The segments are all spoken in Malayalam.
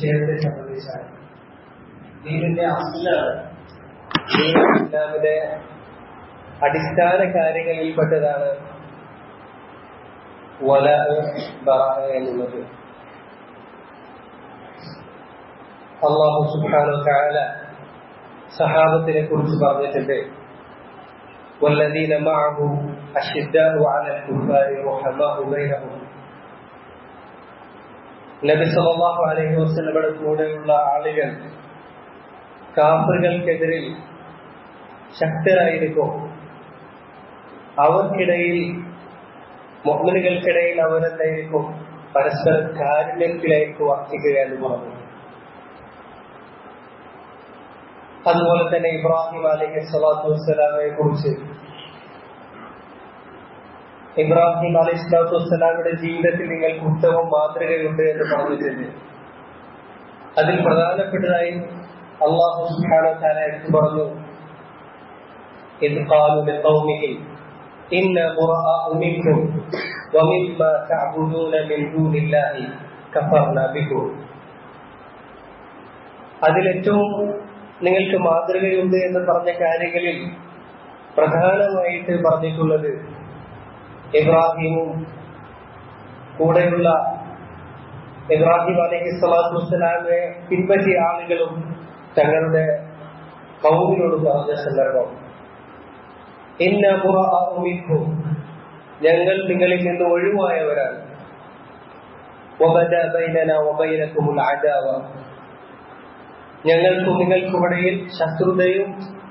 വിഷയത്തെ സംബന്ധിച്ചാണ് ദീനിന്റെ അസ്ലാണ് ദീൻ ഇസ്ലാമിന്റെ അടിസ്ഥാന കാര്യങ്ങളിൽപ്പെട്ടതാണ് വല ബറാ എന്നുള്ളത് അള്ളാഹു സുബ്ഹാനഹു തആല സഹാബത്തിനെ കുറിച്ച് പറഞ്ഞിട്ടുണ്ട് والذين معه أشداء على الكفار رحماء بينهم നബി സല്ലല്ലാഹു അലൈഹി വസല്ലമയുടെ കൂടെയുള്ള ആളുകൾ കാഫറുകൾക്കെതിരിൽ ശക്തരായിരിക്കും അവർക്കിടയിൽ മുഹമ്മനുകൾക്കിടയിൽ അവരെന്തായിരിക്കും പരസ്പര കാരുണ്യത്തിലായിരിക്കും വർത്തിക്കുക എന്ന് പറഞ്ഞു അതുപോലെ തന്നെ ഇബ്രാഹിം അലൈഹി സ്വലാത്തു വസ്സലാമെ കുറിച്ച് ഇബ്രാഹിം അലൈഹി സ്വലാത്തു വസ്സലാമിയുടെ ജീവിതത്തിൽ നിങ്ങൾക്ക് ഉത്തമ മാതൃകയുണ്ട് എന്ന് പറഞ്ഞിട്ടുണ്ട് അതിൽ പ്രധാനപ്പെട്ടതായി അള്ളാഹു സുബ്ഹാനഹു വതആല എടുത്തു പറഞ്ഞു إذ قالوا لقومه إنا براء منكم ومما تعبدون من دون الله كفرنا بكم അതിലേറ്റവും നിങ്ങൾക്ക് മാതൃകയുണ്ട് എന്ന് പറഞ്ഞ കാര്യങ്ങളിൽ പ്രധാനമായിട്ട് പറഞ്ഞിട്ടുള്ളത് ഇബ്രാഹിമും കൂടെയുള്ള ഇബ്രാഹിം അലൈഹി സ്വലാത്തു വസ്സലാമിനെ പിൻപറ്റിയ ആളുകളും തങ്ങളുടെ കൗമിനോട് പറഞ്ഞ സന്ദർഭം ഇന്ന പുറമിക്കും ഞങ്ങൾ നിങ്ങളിൽ നിന്ന് ഒഴിവായവരാണ് ഞങ്ങൾക്കും നിങ്ങൾക്കുമിടയിൽ ശത്രുതയും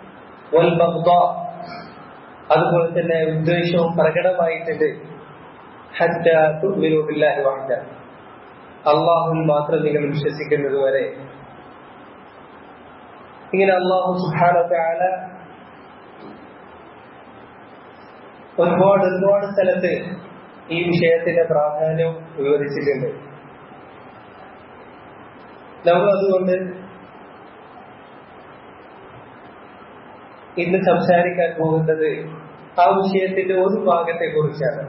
അതുപോലെ തന്നെ വിദ്വേഷവും പ്രകടമായിട്ടുണ്ട് അള്ളാഹുൽ മാത്രം നിങ്ങൾ വിശ്വസിക്കുന്നത് വരെ ഇങ്ങനെ അള്ളാഹു സുഹാന ഒരുപാട് ഒരുപാട് സ്ഥലത്ത് ഈ വിഷയത്തിന്റെ പ്രാധാന്യം വിവരിച്ചിട്ടുണ്ട് നമ്മൾ അതുകൊണ്ട് ഇന്ന് സംസാരിക്കാൻ പോകുന്നത് ആ വിഷയത്തിന്റെ ഒരു ഭാഗത്തെ കുറിച്ചാണ്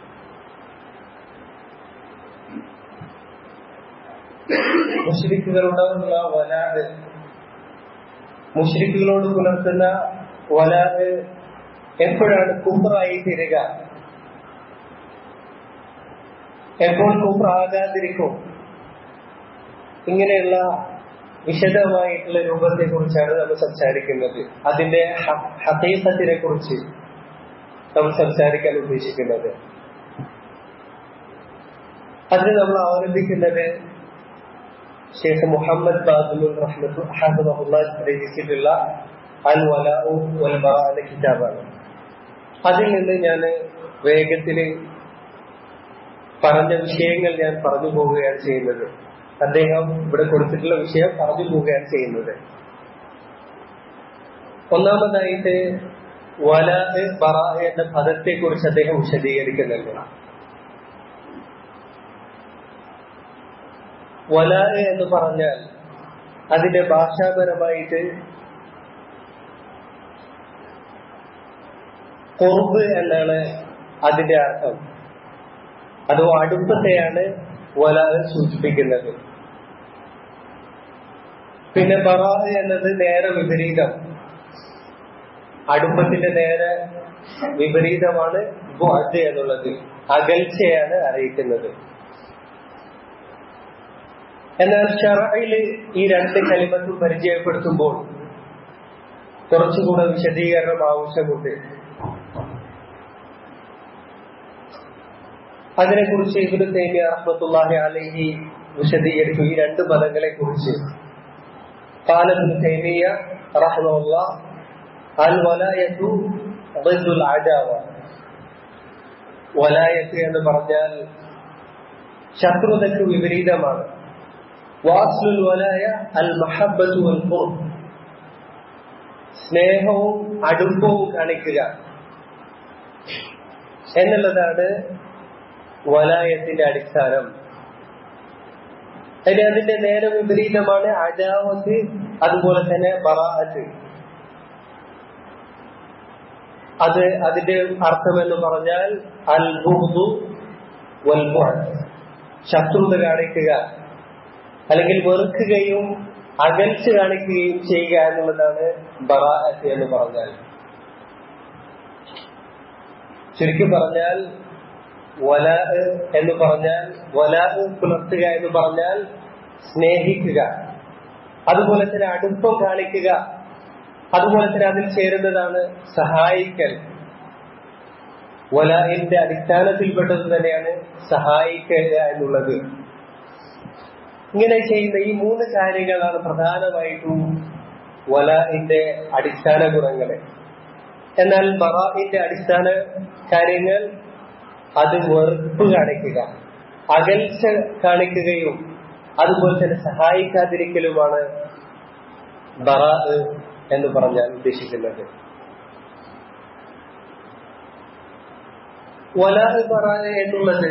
മുഷ്രിക്കുകളുടെ വലാത് മുഷ്രിക്കുകളോട് പുലർത്തുന്ന വലാത് എപ്പോഴാണ് കുമ്പറായി തീരുക എപ്പോൾ കുമ്പറാകാതിരിക്കും ഇങ്ങനെയുള്ള വിശദമായിട്ടുള്ള രൂപത്തെ കുറിച്ചാണ് നമ്മൾ സംസാരിക്കുന്നത് അതിന്റെ ഹതീസത്തിനെ കുറിച്ച് നമ്മൾ സംസാരിക്കാൻ ഉദ്ദേശിക്കുന്നത് അതിന് നമ്മൾ അവലംബിക്കുന്നത് ഷേഖ് മുഹമ്മദ് ബാദുൽ റഹ്മത്ത് രചിച്ചിട്ടുള്ള അൽ വലാഉ വൽ ബറ എന്ന കിതാബാണ് അതിൽ നിന്ന് ഞാൻ വേഗത്തിൽ പറഞ്ഞ വിഷയങ്ങൾ ഞാൻ പറഞ്ഞു പോവുകയാണ് ചെയ്യുന്നത് അദ്ദേഹം ഇവിടെ കൊടുത്തിട്ടുള്ള വിഷയം പറഞ്ഞു പോവുകയാണ് ചെയ്യുന്നത് ഒന്നാമതായിട്ട് വല ബറ എന്ന പദത്തെ കുറിച്ച് അദ്ദേഹം വിശദീകരിക്കുന്നുണ്ട് വല എന്ന് പറഞ്ഞാൽ അതിന്റെ ഭാഷാപരമായിട്ട് കുറുബ് എന്നാണ് അതിന്റെ അർത്ഥം അതോ അടുപ്പത്തെയാണ് വല സൂചിപ്പിക്കുന്നത് പിന്നെ ബറാഹ് എന്നത് നേരെ വിപരീതം അടുപ്പത്തിന്റെ നേരെ വിപരീതമാണ് ബുഅദ് എന്നുള്ളത് അകൽച്ചയാണ് അറിയിക്കുന്നത് എന്നാൽ ഷറയില് ഈ രണ്ട് കലിമത്തും പരിചയപ്പെടുത്തുമ്പോൾ കുറച്ചുകൂടെ വിശദീകരണം ആവശ്യമുണ്ട് അതിനെക്കുറിച്ച് ഇബിന് തൈമിയ റഹ്മത്തുള്ളാഹി അലൈഹി വിശദീകരിക്കും ഈ രണ്ട് പദങ്ങളെ കുറിച്ച് قال ابن تيمية رحمه الله الولاية ضد العداوة വലായത്ത് എന്ന് പറഞ്ഞാൽ ശത്രുതയ്ക്ക് വിപരീതമാണ് വാസ്ലുൽ വലായ അൽ മഹബത്തു വൽ ഖുർബ് സ്നേഹവും അടുപ്പവും കാണിക്കുക എന്നുള്ളതാണ് വലായത്തിന്റെ അടിസ്ഥാനം അതിന് അതിന്റെ നേരെ വിപരീതമാണ് അജാവത്ത് അതുപോലെ തന്നെ ബറാഅത്ത് അത് അതിന്റെ അർത്ഥം എന്ന് പറഞ്ഞാൽ അൽ ബുഹ്ദു വൽ ബുഅദ് ശത്രുത കാണിക്കുക അല്ലെങ്കിൽ വെറുക്കുകയും അകൽച്ച കാണിക്കുകയും ചെയ്യുക എന്നുള്ളതാണ് ബറാഅത്ത് എന്ന് പറഞ്ഞാൽ ചുരുക്കി പറഞ്ഞാൽ വലാ എന്ന് പറഞ്ഞാൽ വലാ പുലർത്തുക എന്ന് പറഞ്ഞാൽ സ്നേഹിക്കുക അതുപോലെ തന്നെ അടുപ്പം കാണിക്കുക അതുപോലെ തന്നെ അതിൽ ചേരുന്നതാണ് സഹായിക്കൽ വലാഹിന്റെ അടിസ്ഥാനത്തിൽപ്പെട്ടത് തന്നെയാണ് സഹായിക്കുക എന്നുള്ളത് ഇങ്ങനെ ചെയ്യുന്ന ഈ മൂന്ന് കാര്യങ്ങളാണ് പ്രധാനമായിട്ടും വലാഹിന്റെ അടിസ്ഥാന ഗുണങ്ങള് എന്നാൽ ബറാഹിന്റെ അടിസ്ഥാന കാര്യങ്ങൾ അത് വെറുപ്പ് കാണിക്കുക അകൽച്ച കാണിക്കുകയും അതുപോലെ തന്നെ സഹായിക്കാതിരിക്കലുമാണ് ബറാ എന്ന് പറഞ്ഞാൽ ഉദ്ദേശിക്കുന്നത് വലാഹ് പറ എന്നുള്ളത്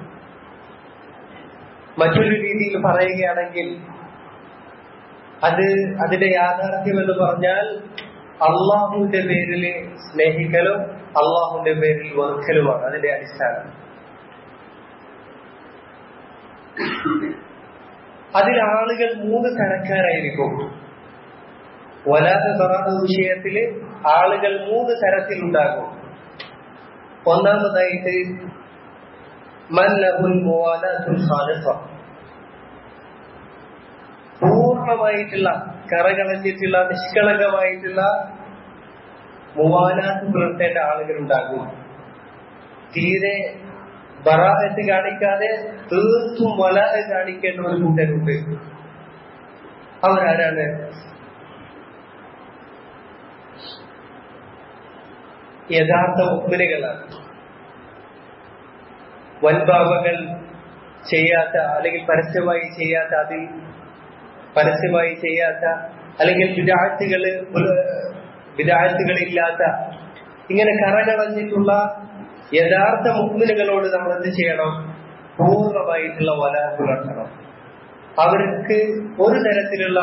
മറ്റൊരു രീതിയിൽ പറയുകയാണെങ്കിൽ അത് അതിന്റെ യാഥാർത്ഥ്യം എന്ന് പറഞ്ഞാൽ അള്ളാഹുവിന്റെ പേരിൽ സ്നേഹിക്കലും അള്ളാഹുവിന്റെ പേരിൽ വെറുക്കലുമാണ് അതിന്റെ അടിസ്ഥാനം അതിൽ ആളുകൾ മൂന്ന് തരക്കാരായിരിക്കും വലാത്ത പറ വിഷയത്തില് ആളുകൾ മൂന്ന് തരത്തിലുണ്ടാകും ഒന്നാമതായിട്ട് മല്ലഹുൽ മുവാലാത്തുൽ ഖാലിസ പൂർണ്ണമായിട്ടുള്ള കറകളഞ്ഞിട്ടുള്ള നിഷ്കളങ്കമായിട്ടുള്ള മുവാലാത്ത് പുലർത്തേണ്ട ആളുകൾ ഉണ്ടാകും തീരെ ബറാഹത്ത് കാണിക്കാതെ തീർത്തും വലാഹ കാണിക്കേണ്ട ഒരു കൂട്ടരുണ്ട് അവരാരാണ് യഥാർത്ഥ മുഗ്മിനുകളാണ് വൻപാപങ്ങൾ ചെയ്യാത്ത അല്ലെങ്കിൽ പരസ്യമായി ചെയ്യാത്ത അതിൽ പരസ്യമായി ചെയ്യാത്ത അല്ലെങ്കിൽ വിദാഴ്ത്തുകള് വിദാഴ്ത്തുകളില്ലാത്ത ഇങ്ങനെ കറകളഞ്ഞിട്ടുള്ള യഥാർത്ഥ മുഗ്മിനുകളോട് നമ്മൾ എന്ത് ചെയ്യണം പൂർണ്ണമായിട്ടുള്ള വല പുലർത്തണം അവർക്ക് ഒരു തരത്തിലുള്ള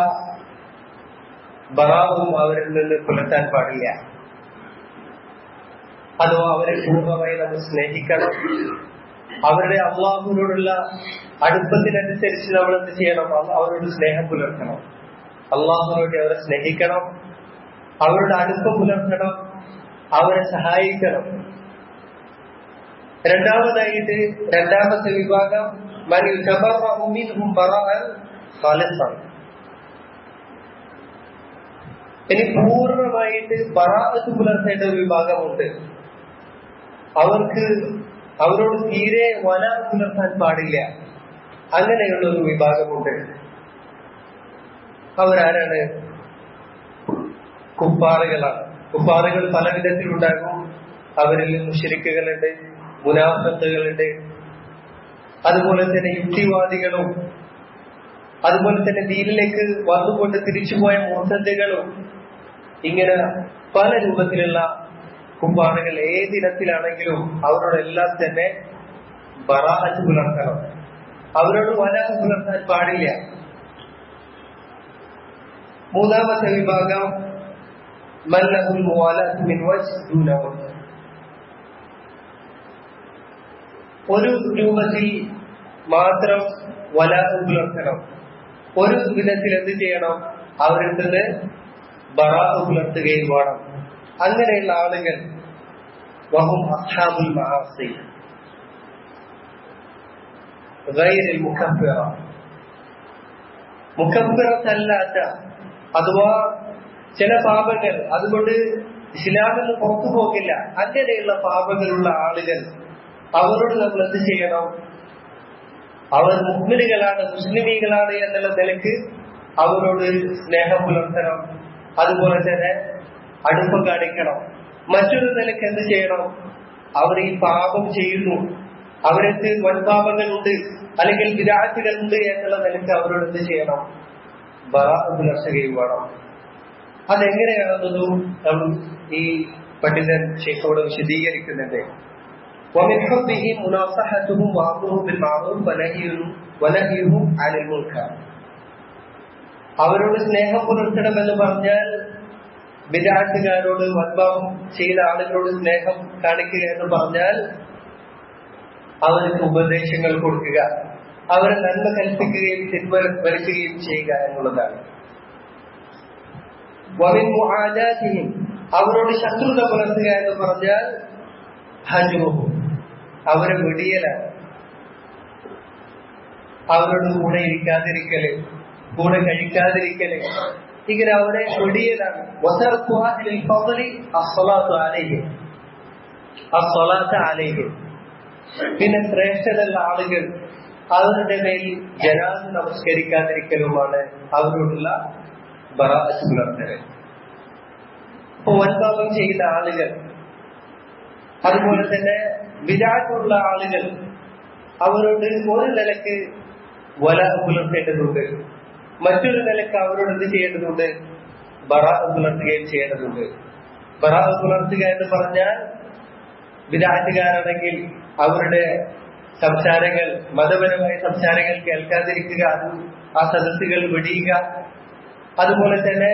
ബറാവും അവരിൽ നിന്ന് പുലർത്താൻ പാടില്ല അഥവാ അവരെ പൂർണ്ണമായി നമ്മൾ സ്നേഹിക്കണം അവരുടെ അള്ളാഹുവിനോടുള്ള അടുപ്പത്തിനനുസരിച്ച് നമ്മൾ എന്ത് ചെയ്യണം അവരോട് സ്നേഹം പുലർത്തണം അള്ളാഹുവിനോട് അവരെ സ്നേഹിക്കണം അവരുടെ അടുപ്പം പുലർത്തണം അവരെ സഹായിക്കണം രണ്ടാമതായിട്ട് രണ്ടാമത്തെ വിഭാഗം ഇനി പൂർണ്ണമായിട്ട് ബറാഅത്ത് പുലർത്തേണ്ട ഒരു വിഭാഗമുണ്ട് അവർക്ക് അവരോട് തീരെ വല പുലർത്താൻ പാടില്ല അങ്ങനെയുള്ള ഒരു വിഭാഗമുണ്ട് അവരാരാണ് കുപ്പാറുകളാണ് കുപ്പാറുകൾ പല വിധത്തിലുണ്ടാകും അവരിൽ മുഷരിക്കുകളുണ്ട് മുനാഫത്തുകളുണ്ട് അതുപോലെ തന്നെ യുക്തിവാദികളും അതുപോലെ തന്നെ ദീനിലേക്ക് വന്നുകൊണ്ട് തിരിച്ചുപോയ മുഹദ്ദകളും ഇങ്ങനെ പല രൂപത്തിലുള്ള കുമ്പാറുകൾ ഏതിനത്തിലാണെങ്കിലും അവരോടെല്ലാം തന്നെ ബറാഹത്ത് പുലർത്തണം അവരോട് വലാഹ പുലർത്താൻ പാടില്ല മൂന്നാമത്തെ വിഭാഗം മല്ലഹുൽ മുവാലാത്ത് മിൻ വജ്ഹ് ദൂന വജ്ഹ് ഒരു രൂപത്തിൽ മാത്രം വലാഹ പുലർത്തണം ഒരു വിധത്തിൽ എന്ത് ചെയ്യണം അവരിൽ നിന്ന് ബറാഹ പുലർത്തുകയും വേണം അങ്ങനെയുള്ള ആളുകൾ വഹും അസ്ഹാബുൽ മഹാസി غير المكفرة മുക്കഫിറത്തല്ലാത്ത അഥവാ ചില പാപങ്ങൾ അതുകൊണ്ട് ഇസ്ലാമിൽ നിന്ന് പുറത്തു പോകില്ല അങ്ങനെയുള്ള പാപങ്ങളുള്ള ആളുകൾ അവരോട് നമ്മൾ എന്ത് ചെയ്യണം അവർ മുസ്ലിമുകളാണ് മുസ്ലിമീകളാണ് എന്നുള്ള നിലക്ക് അവരോട് സ്നേഹം പുലർത്തണം അതുപോലെ തന്നെ അടുപ്പം കാണിക്കണം മറ്റൊരു നിലക്ക് എന്ത് ചെയ്യണം അവർ ഈ പാപം ചെയ്യുന്നു അവർക്ക് വൻപാപങ്ങളുണ്ട് അല്ലെങ്കിൽ വിരാറ്റുകളുണ്ട് എന്നുള്ള നിലക്ക് അവരോട് എന്ത് ചെയ്യണം ബറാത്ത് പുലർത്തുകയും വേണം അതെങ്ങനെയാണെന്നതും നമ്മൾ ഈ പണ്ഡിതൻ ഷെയ്ഖോട് വിശദീകരിക്കുന്നുണ്ട് ومن حبه مناصحتهم وامره بالمعروف ونهيه ونهيه عن المنكر അവരോട് സ്നേഹം പുലർത്തണമെന്ന് പറഞ്ഞാൽ വിരാട്ടുകാരോട് വൻഭാവം ചെയ്ത ആളുകളോട് സ്നേഹം കാണിക്കുക എന്ന് പറഞ്ഞാൽ അവർക്ക് ഉപദേശങ്ങൾ കൊടുക്കുക അവരെ നന്മ കൽപ്പിക്കുകയും തിന്മ വരുത്തുകയും ചെയ്യുക എന്നുള്ളതാണ് വമിൻ മുആദാതിഹിം അവരോട് ശത്രുത പുലർത്തുക എന്ന് പറഞ്ഞാൽ ഹജ്റുഹും അവരെ വെടിയലാണ് അവരോട് കൂടെ ഇരിക്കാതിരിക്കല് കൂടെ കഴിക്കാതിരിക്കല് ഇങ്ങനെ അവരെ വെടിയലാണ് വതർക്കുഹ ലിൽ ഫضലി അസ്സലാത്തു അലൈഹിം അസ്സലാത്ത് അലൈഹിം പിന്നെ ശ്രേഷ്ഠതയുള്ള ആളുകൾ അവരുടെ മേൽ ജനാസ് നമസ്കരിക്കാതിരിക്കലുമാണ് അവരോടുള്ള ബറാഅത്ത് പുലർത്തല് ഇപ്പൊ വൻപാപം ചെയ്ത ആളുകൾ അതുപോലെ തന്നെ വിരാട്ടുള്ള ആളുകൾ അവരോട് ഒരു നിലക്ക് വല പുലർത്തേണ്ടതുണ്ട് മറ്റൊരു നിലക്ക് അവരോട് എന്ത് ചെയ്യേണ്ടതുണ്ട് ബറാഹ് പുലർത്തുകയും ചെയ്യേണ്ടതുണ്ട് ബറാഹ് പുലർത്തുക എന്ന് പറഞ്ഞാൽ വിരാട്ടുകാരാണെങ്കിൽ അവരുടെ സംസാരങ്ങൾ മതപരമായ സംസാരങ്ങൾ കേൾക്കാതിരിക്കുക അത് ആ സദസ്സുകൾ വെടിയുക അതുപോലെ തന്നെ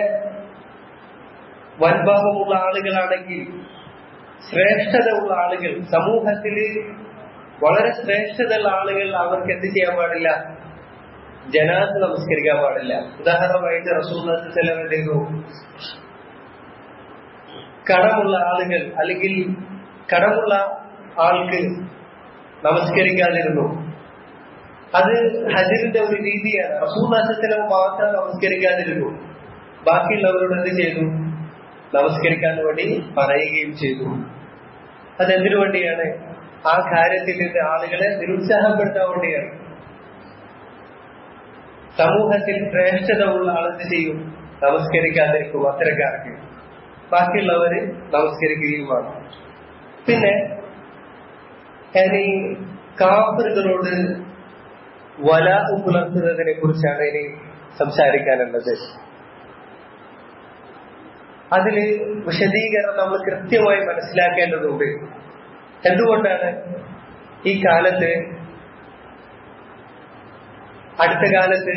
വൻഭാഗമുള്ള ആളുകളാണെങ്കിൽ ശ്രേഷ്ഠത ഉള്ള ആളുകൾ സമൂഹത്തിൽ വളരെ ശ്രേഷ്ഠതയുള്ള ആളുകൾ അവർക്ക് എന്ത് ചെയ്യാൻ പാടില്ല ജനാസ് നമസ്കരിക്കാൻ പാടില്ല ഉദാഹരണമായിട്ട് റസൂൽ എന്തെയ്തു കടമുള്ള ആളുകൾ അല്ലെങ്കിൽ കടമുള്ള ആൾക്ക് നമസ്കരിക്കാതിരുന്നു അത് ഹജറിന്റെ ഒരു രീതിയാണ് റസൂൽ നാശത്തിലും മാത്രം നമസ്കരിക്കാതിരുന്നു ബാക്കിയുള്ളവരോട് എന്ത് ചെയ്തു നമസ്കരിക്കാൻ വേണ്ടി പറയുകയും ചെയ്തു അതെന്തിനു വേണ്ടിയാണ് ആ കാര്യത്തിൽ നിന്ന് ആളുകളെ നിരുത്സാഹപ്പെടുത്താൻ വേണ്ടിയാണ് സമൂഹത്തിൽ ശ്രേഷ്ഠത ഉള്ള ആളെന്ത് ചെയ്യും നമസ്കരിക്കാതിരിക്കും അത്തരക്കാർക്ക് ബാക്കിയുള്ളവര് നമസ്കരിക്കുകയുമാണ് പിന്നെ ഇനി കാഫറുകളോട് വല പുലർത്തുന്നതിനെ കുറിച്ചാണ് ഇനി സംസാരിക്കാനുള്ളത് അതില് വിശദീകരണം നമ്മൾ കൃത്യമായി മനസ്സിലാക്കേണ്ടതുണ്ട് എന്തുകൊണ്ടാണ് ഈ കാലത്ത് അടുത്ത കാലത്ത്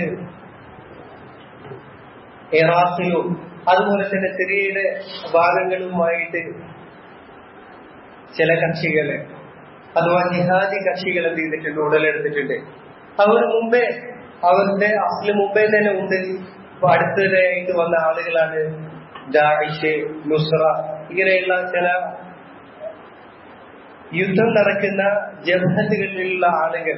ഇറാഖിലും അതുപോലെ തന്നെ സിറിയയുടെ ഭാഗങ്ങളുമായിട്ട് ചില കക്ഷികള് അഥവാ ജിഹാദി കക്ഷികൾ എന്ത് ചെയ്തിട്ടുണ്ട് ഉടലെടുത്തിട്ടുണ്ട് അവർ മുമ്പേ അവരുടെ അസല് മുമ്പേ തന്നെ ഉണ്ട് ഇപ്പൊ അടുത്തിടെയായിട്ട് വന്ന ആളുകളാണ് ദാഇഷ് നുസ്ര ഇങ്ങനെയുള്ള ചില യുദ്ധം നടക്കുന്ന ജബഹത്തുകളിലുള്ള ആളുകൾ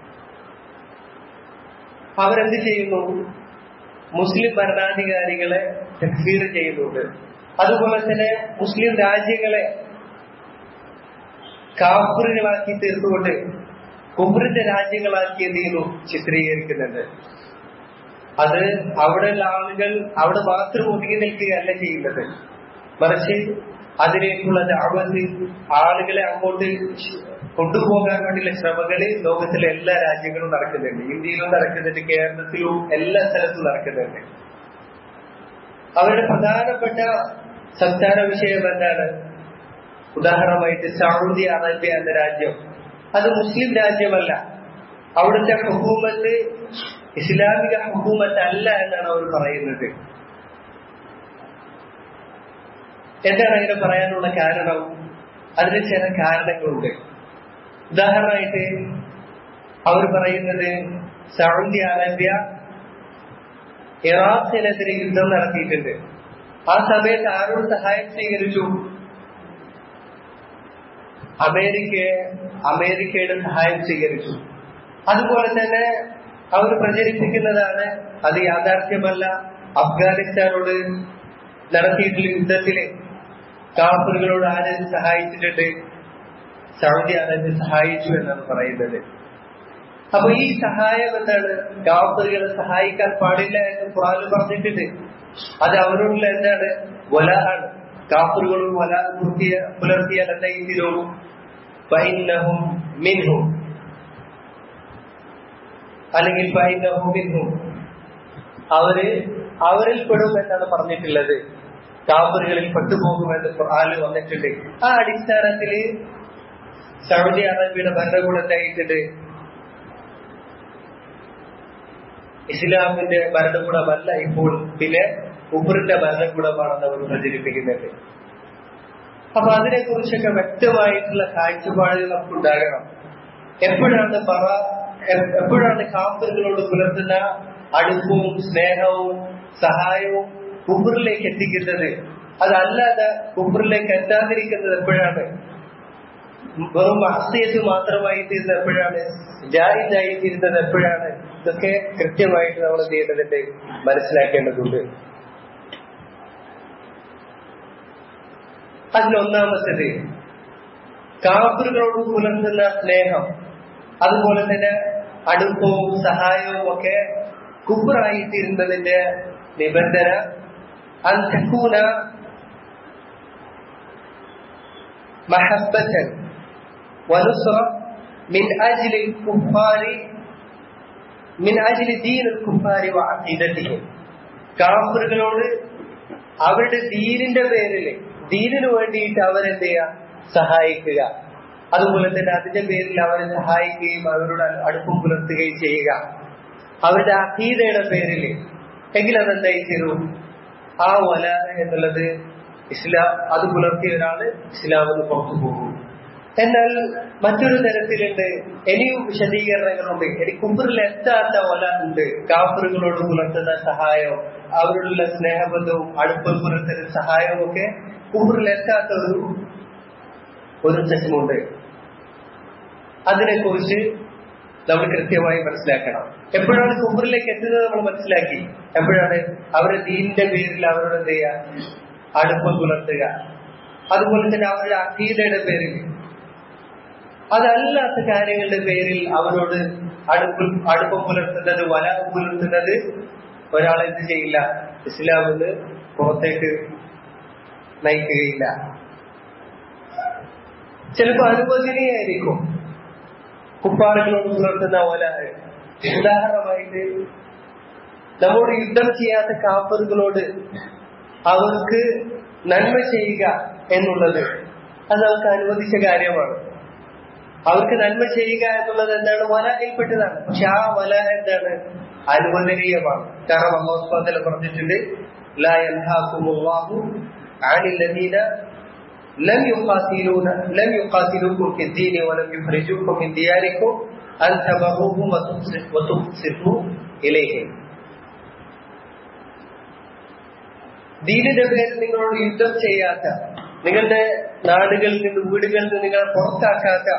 അവരെന്ത് ചെയ്യുന്നു മുസ്ലിം ഭരണാധികാരികളെ തക്ഫീർ ചെയ്യുന്നുണ്ട് അതുപോലെ തന്നെ മുസ്ലിം രാജ്യങ്ങളെ കാഫറുകളാക്കി തീർത്തുകൊണ്ട് കുബ്രിന്റെ രാജ്യങ്ങളാക്കി എന്ത് ചെയ്യുന്നു ചിത്രീകരിക്കുന്നുണ്ട് അത് അവിടെയുള്ള ആളുകൾ അവിടെ മാത്രം ഒതുങ്ങി നിൽക്കുകയല്ല ചെയ്യുന്നത് മറിച്ച് അതിലേക്കുള്ള ദാവത്ത് ആളുകളെ അങ്ങോട്ട് കൊണ്ടുപോകാൻ വേണ്ടിയുള്ള ശ്രമങ്ങള് ലോകത്തിലെ എല്ലാ രാജ്യങ്ങളും നടക്കുന്നുണ്ട് ഇന്ത്യയിലും നടക്കുന്നുണ്ട് കേരളത്തിലും എല്ലാ സ്ഥലത്തും നടക്കുന്നുണ്ട് അവരുടെ പ്രധാനപ്പെട്ട സംസ്ഥാന വിഷയം എന്താണ് ഉദാഹരണമായിട്ട് സൗദി അറേബ്യ എന്ന രാജ്യം അത് മുസ്ലിം രാജ്യമല്ല അവിടുത്തെ ഹുക്കൂമത്ത് ഇസ്ലാമിക ഹുക്കൂമത്ത് അല്ല എന്നാണ് അവർ പറയുന്നത് എന്താണ് അങ്ങനെ പറയാനുള്ള കാരണം അതിന് ചില കാരണങ്ങളുണ്ട് ഉദാഹരണമായിട്ട് അവർ പറയുന്നത് സൗദി അറേബ്യ ഇറാഖിനെതിരെ യുദ്ധം നടത്തിയിട്ടുണ്ട് ആ സമയത്ത് ആരോട് സഹായം സ്വീകരിച്ചു അമേരിക്കയെ അമേരിക്കയുടെ സഹായം സ്വീകരിച്ചു അതുപോലെ തന്നെ അവർ പ്രചരിപ്പിക്കുന്നതാണ് അത് യാഥാർത്ഥ്യമല്ല അഫ്ഗാനിസ്ഥാനോട് നടത്തിയിട്ടുള്ള യുദ്ധത്തില് കാഫറുകളോട് ആര് സഹായിച്ചിട്ടുണ്ട് സൗദി അറേബ്യ സഹായിച്ചു എന്നാണ് പറയുന്നത് അപ്പൊ ഈ സഹായം എന്താണ് കാഫറുകളെ സഹായിക്കാൻ പാടില്ല എന്ന് ഖുറാൻ പറഞ്ഞിട്ടുണ്ട് അത് അവരോടുള്ള എന്താണ് വല ആണ് കാഫറുകളും വല പുലർത്തിയ പുലർത്തിയാൽ എന്തെങ്കിലും ഫൈനഹും മിൻഹും അല്ലെങ്കിൽ ഫൈനഹും മിൻഹും അവര് അവരിൽ പെടും എന്നാണ് പറഞ്ഞിട്ടുള്ളത് കാഫറുകളിൽ പെട്ടുപോകുമെന്ന് ഖുർആാനിൽ വന്നിട്ടുണ്ട് ആ അടിസ്ഥാനത്തില് സൗദി അറേബ്യയുടെ ഭരണകൂടം എന്തായിട്ടുണ്ട് ഇസ്ലാമിന്റെ ഭരണകൂടമല്ല ഇപ്പോൾ പിന്നെ ഉബറിന്റെ ഭരണകൂടമാണെന്ന് അവർ പ്രചരിപ്പിക്കുന്നുണ്ട് അപ്പൊ അതിനെ കുറിച്ചൊക്കെ വ്യക്തമായിട്ടുള്ള കാഴ്ചപ്പാടുകൾ നമുക്ക് ഉണ്ടാകണം എപ്പോഴാണ് പറ എ- എപ്പോഴാണ് കാഫറുകളോട് പുലർത്തുന്ന അടുപ്പവും സ്നേഹവും സഹായവും കുബറിലേക്ക് എത്തിക്കുന്നത് അതല്ലാതെ കുബറിലേക്ക് എത്താതിരിക്കുന്നത് എപ്പോഴാണ് വെറും അസ്തിയത്ത് മാത്രമായി തീരുന്നത് എപ്പോഴാണ് ജാഹിദായി തീരുന്നത് എപ്പോഴാണ് ഇതൊക്കെ കൃത്യമായിട്ട് നമ്മൾ എന്ത് ചെയ്യേണ്ടതുണ്ട് മനസ്സിലാക്കേണ്ടതുണ്ട് അതിലൊന്നാമത്തത് കാഫറുകളോട് പുലർത്തുന്ന സ്നേഹം അതുപോലെ തന്നെ അടുപ്പവും സഹായവും ഒക്കെ കുബറായി തീരുന്നതിന്റെ നിബന്ധന അന്തക്കൂന محبة ونصرة من أجل الكفار من أجل دين الكفار وعقيدتهم കാഫറുകളോട് അവരുടെ ദീനിന്റെ പേരിൽ ദീനിന് വേണ്ടിയിട്ട് അവരെന്ത് ചെയ്യുക സഹായിക്കുക അതുപോലെ തന്നെ അതിന്റെ പേരിൽ അവരെ സഹായിക്കുകയും അവരോട് അടുപ്പം പുലർത്തുകയും ചെയ്യുക അവരുടെ അഖീദയുടെ പേരിൽ എങ്കിൽ അതെന്തായി തീരും ആ വല എന്നുള്ളത് ഇസ്ലാം അത് പുലർത്തിയ ഒരാള് ഇസ്ലാമിന് പുറത്തു പോകും എന്നാൽ മറ്റൊരു തരത്തിലുണ്ട് ഇനിയും വിശദീകരണങ്ങളുണ്ട് ഇനി കുബറിൽ എത്താത്ത വല ഉണ്ട് കാഫറുകളോട് പുലർത്തുന്ന സഹായവും അവരോടുള്ള സ്നേഹബന്ധവും അടുപ്പം പുലർത്തുന്ന സഹായവും ഒക്കെ കുബറിൽ എത്താത്ത ഒരു ഒരു സെഷനുണ്ട് അതിനെക്കുറിച്ച് നമ്മൾ കൃത്യമായി മനസ്സിലാക്കണം എപ്പോഴാണ് കുബറിലേക്ക് എത്തുന്നത് നമ്മൾ മനസ്സിലാക്കി എപ്പോഴാണ് അവരുടെ ദീനിന്റെ പേരിൽ അവരോട് എന്ത് ചെയ്യുക അടുപ്പം പുലർത്തുക അതുപോലെ തന്നെ അവരുടെ അഖീദയുടെ പേരിൽ അതല്ലാത്ത കാര്യങ്ങളുടെ പേരിൽ അവരോട് അടുപ്പം അടുപ്പം പുലർത്തുന്നത് വല പുലർത്തുന്നത് ഒരാൾ എന്ത് ചെയ്യില്ല ഇസ്ലാമിന് പുറത്തേക്ക് നയിക്കുകയില്ല ചിലപ്പോൾ അനുവദനീയായിരിക്കും കുപ്പാറുകളോട് പുലർത്തുന്ന വല ഉദാഹരണമായിട്ട് നമ്മോട് യുദ്ധം ചെയ്യാത്ത കാപ്പറുകളോട് അവർക്ക് നന്മ ചെയ്യുക എന്നുള്ളത് അത് നമുക്ക് അനുവദിച്ച കാര്യമാണ് അവർക്ക് നന്മ ചെയ്യുക എന്നുള്ളത് എന്താണ് വലയിൽപ്പെട്ടതാണ് പക്ഷെ ആ വല എന്താണ് അനുവദനീയമാണ് കാരണം അള്ളാഹുസ്വാദല പറഞ്ഞിട്ടുണ്ട് ലാ യൻഹാകുമുല്ലാഹു അനിൽ ലദീന لم يقاتلون لم يقاتلوكم في الدين ولم يخرجوكم من دياركم أن تبروهم وتقسطوا إليهم ദീനിന്റെ പേരിൽ നിങ്ങളോട് യുദ്ധം ചെയ്യാത്ത നിങ്ങളുടെ നാടുകളിൽ നിന്ന് വീടുകളിൽ നിന്ന് നിങ്ങളെ പുറത്താക്കാത്ത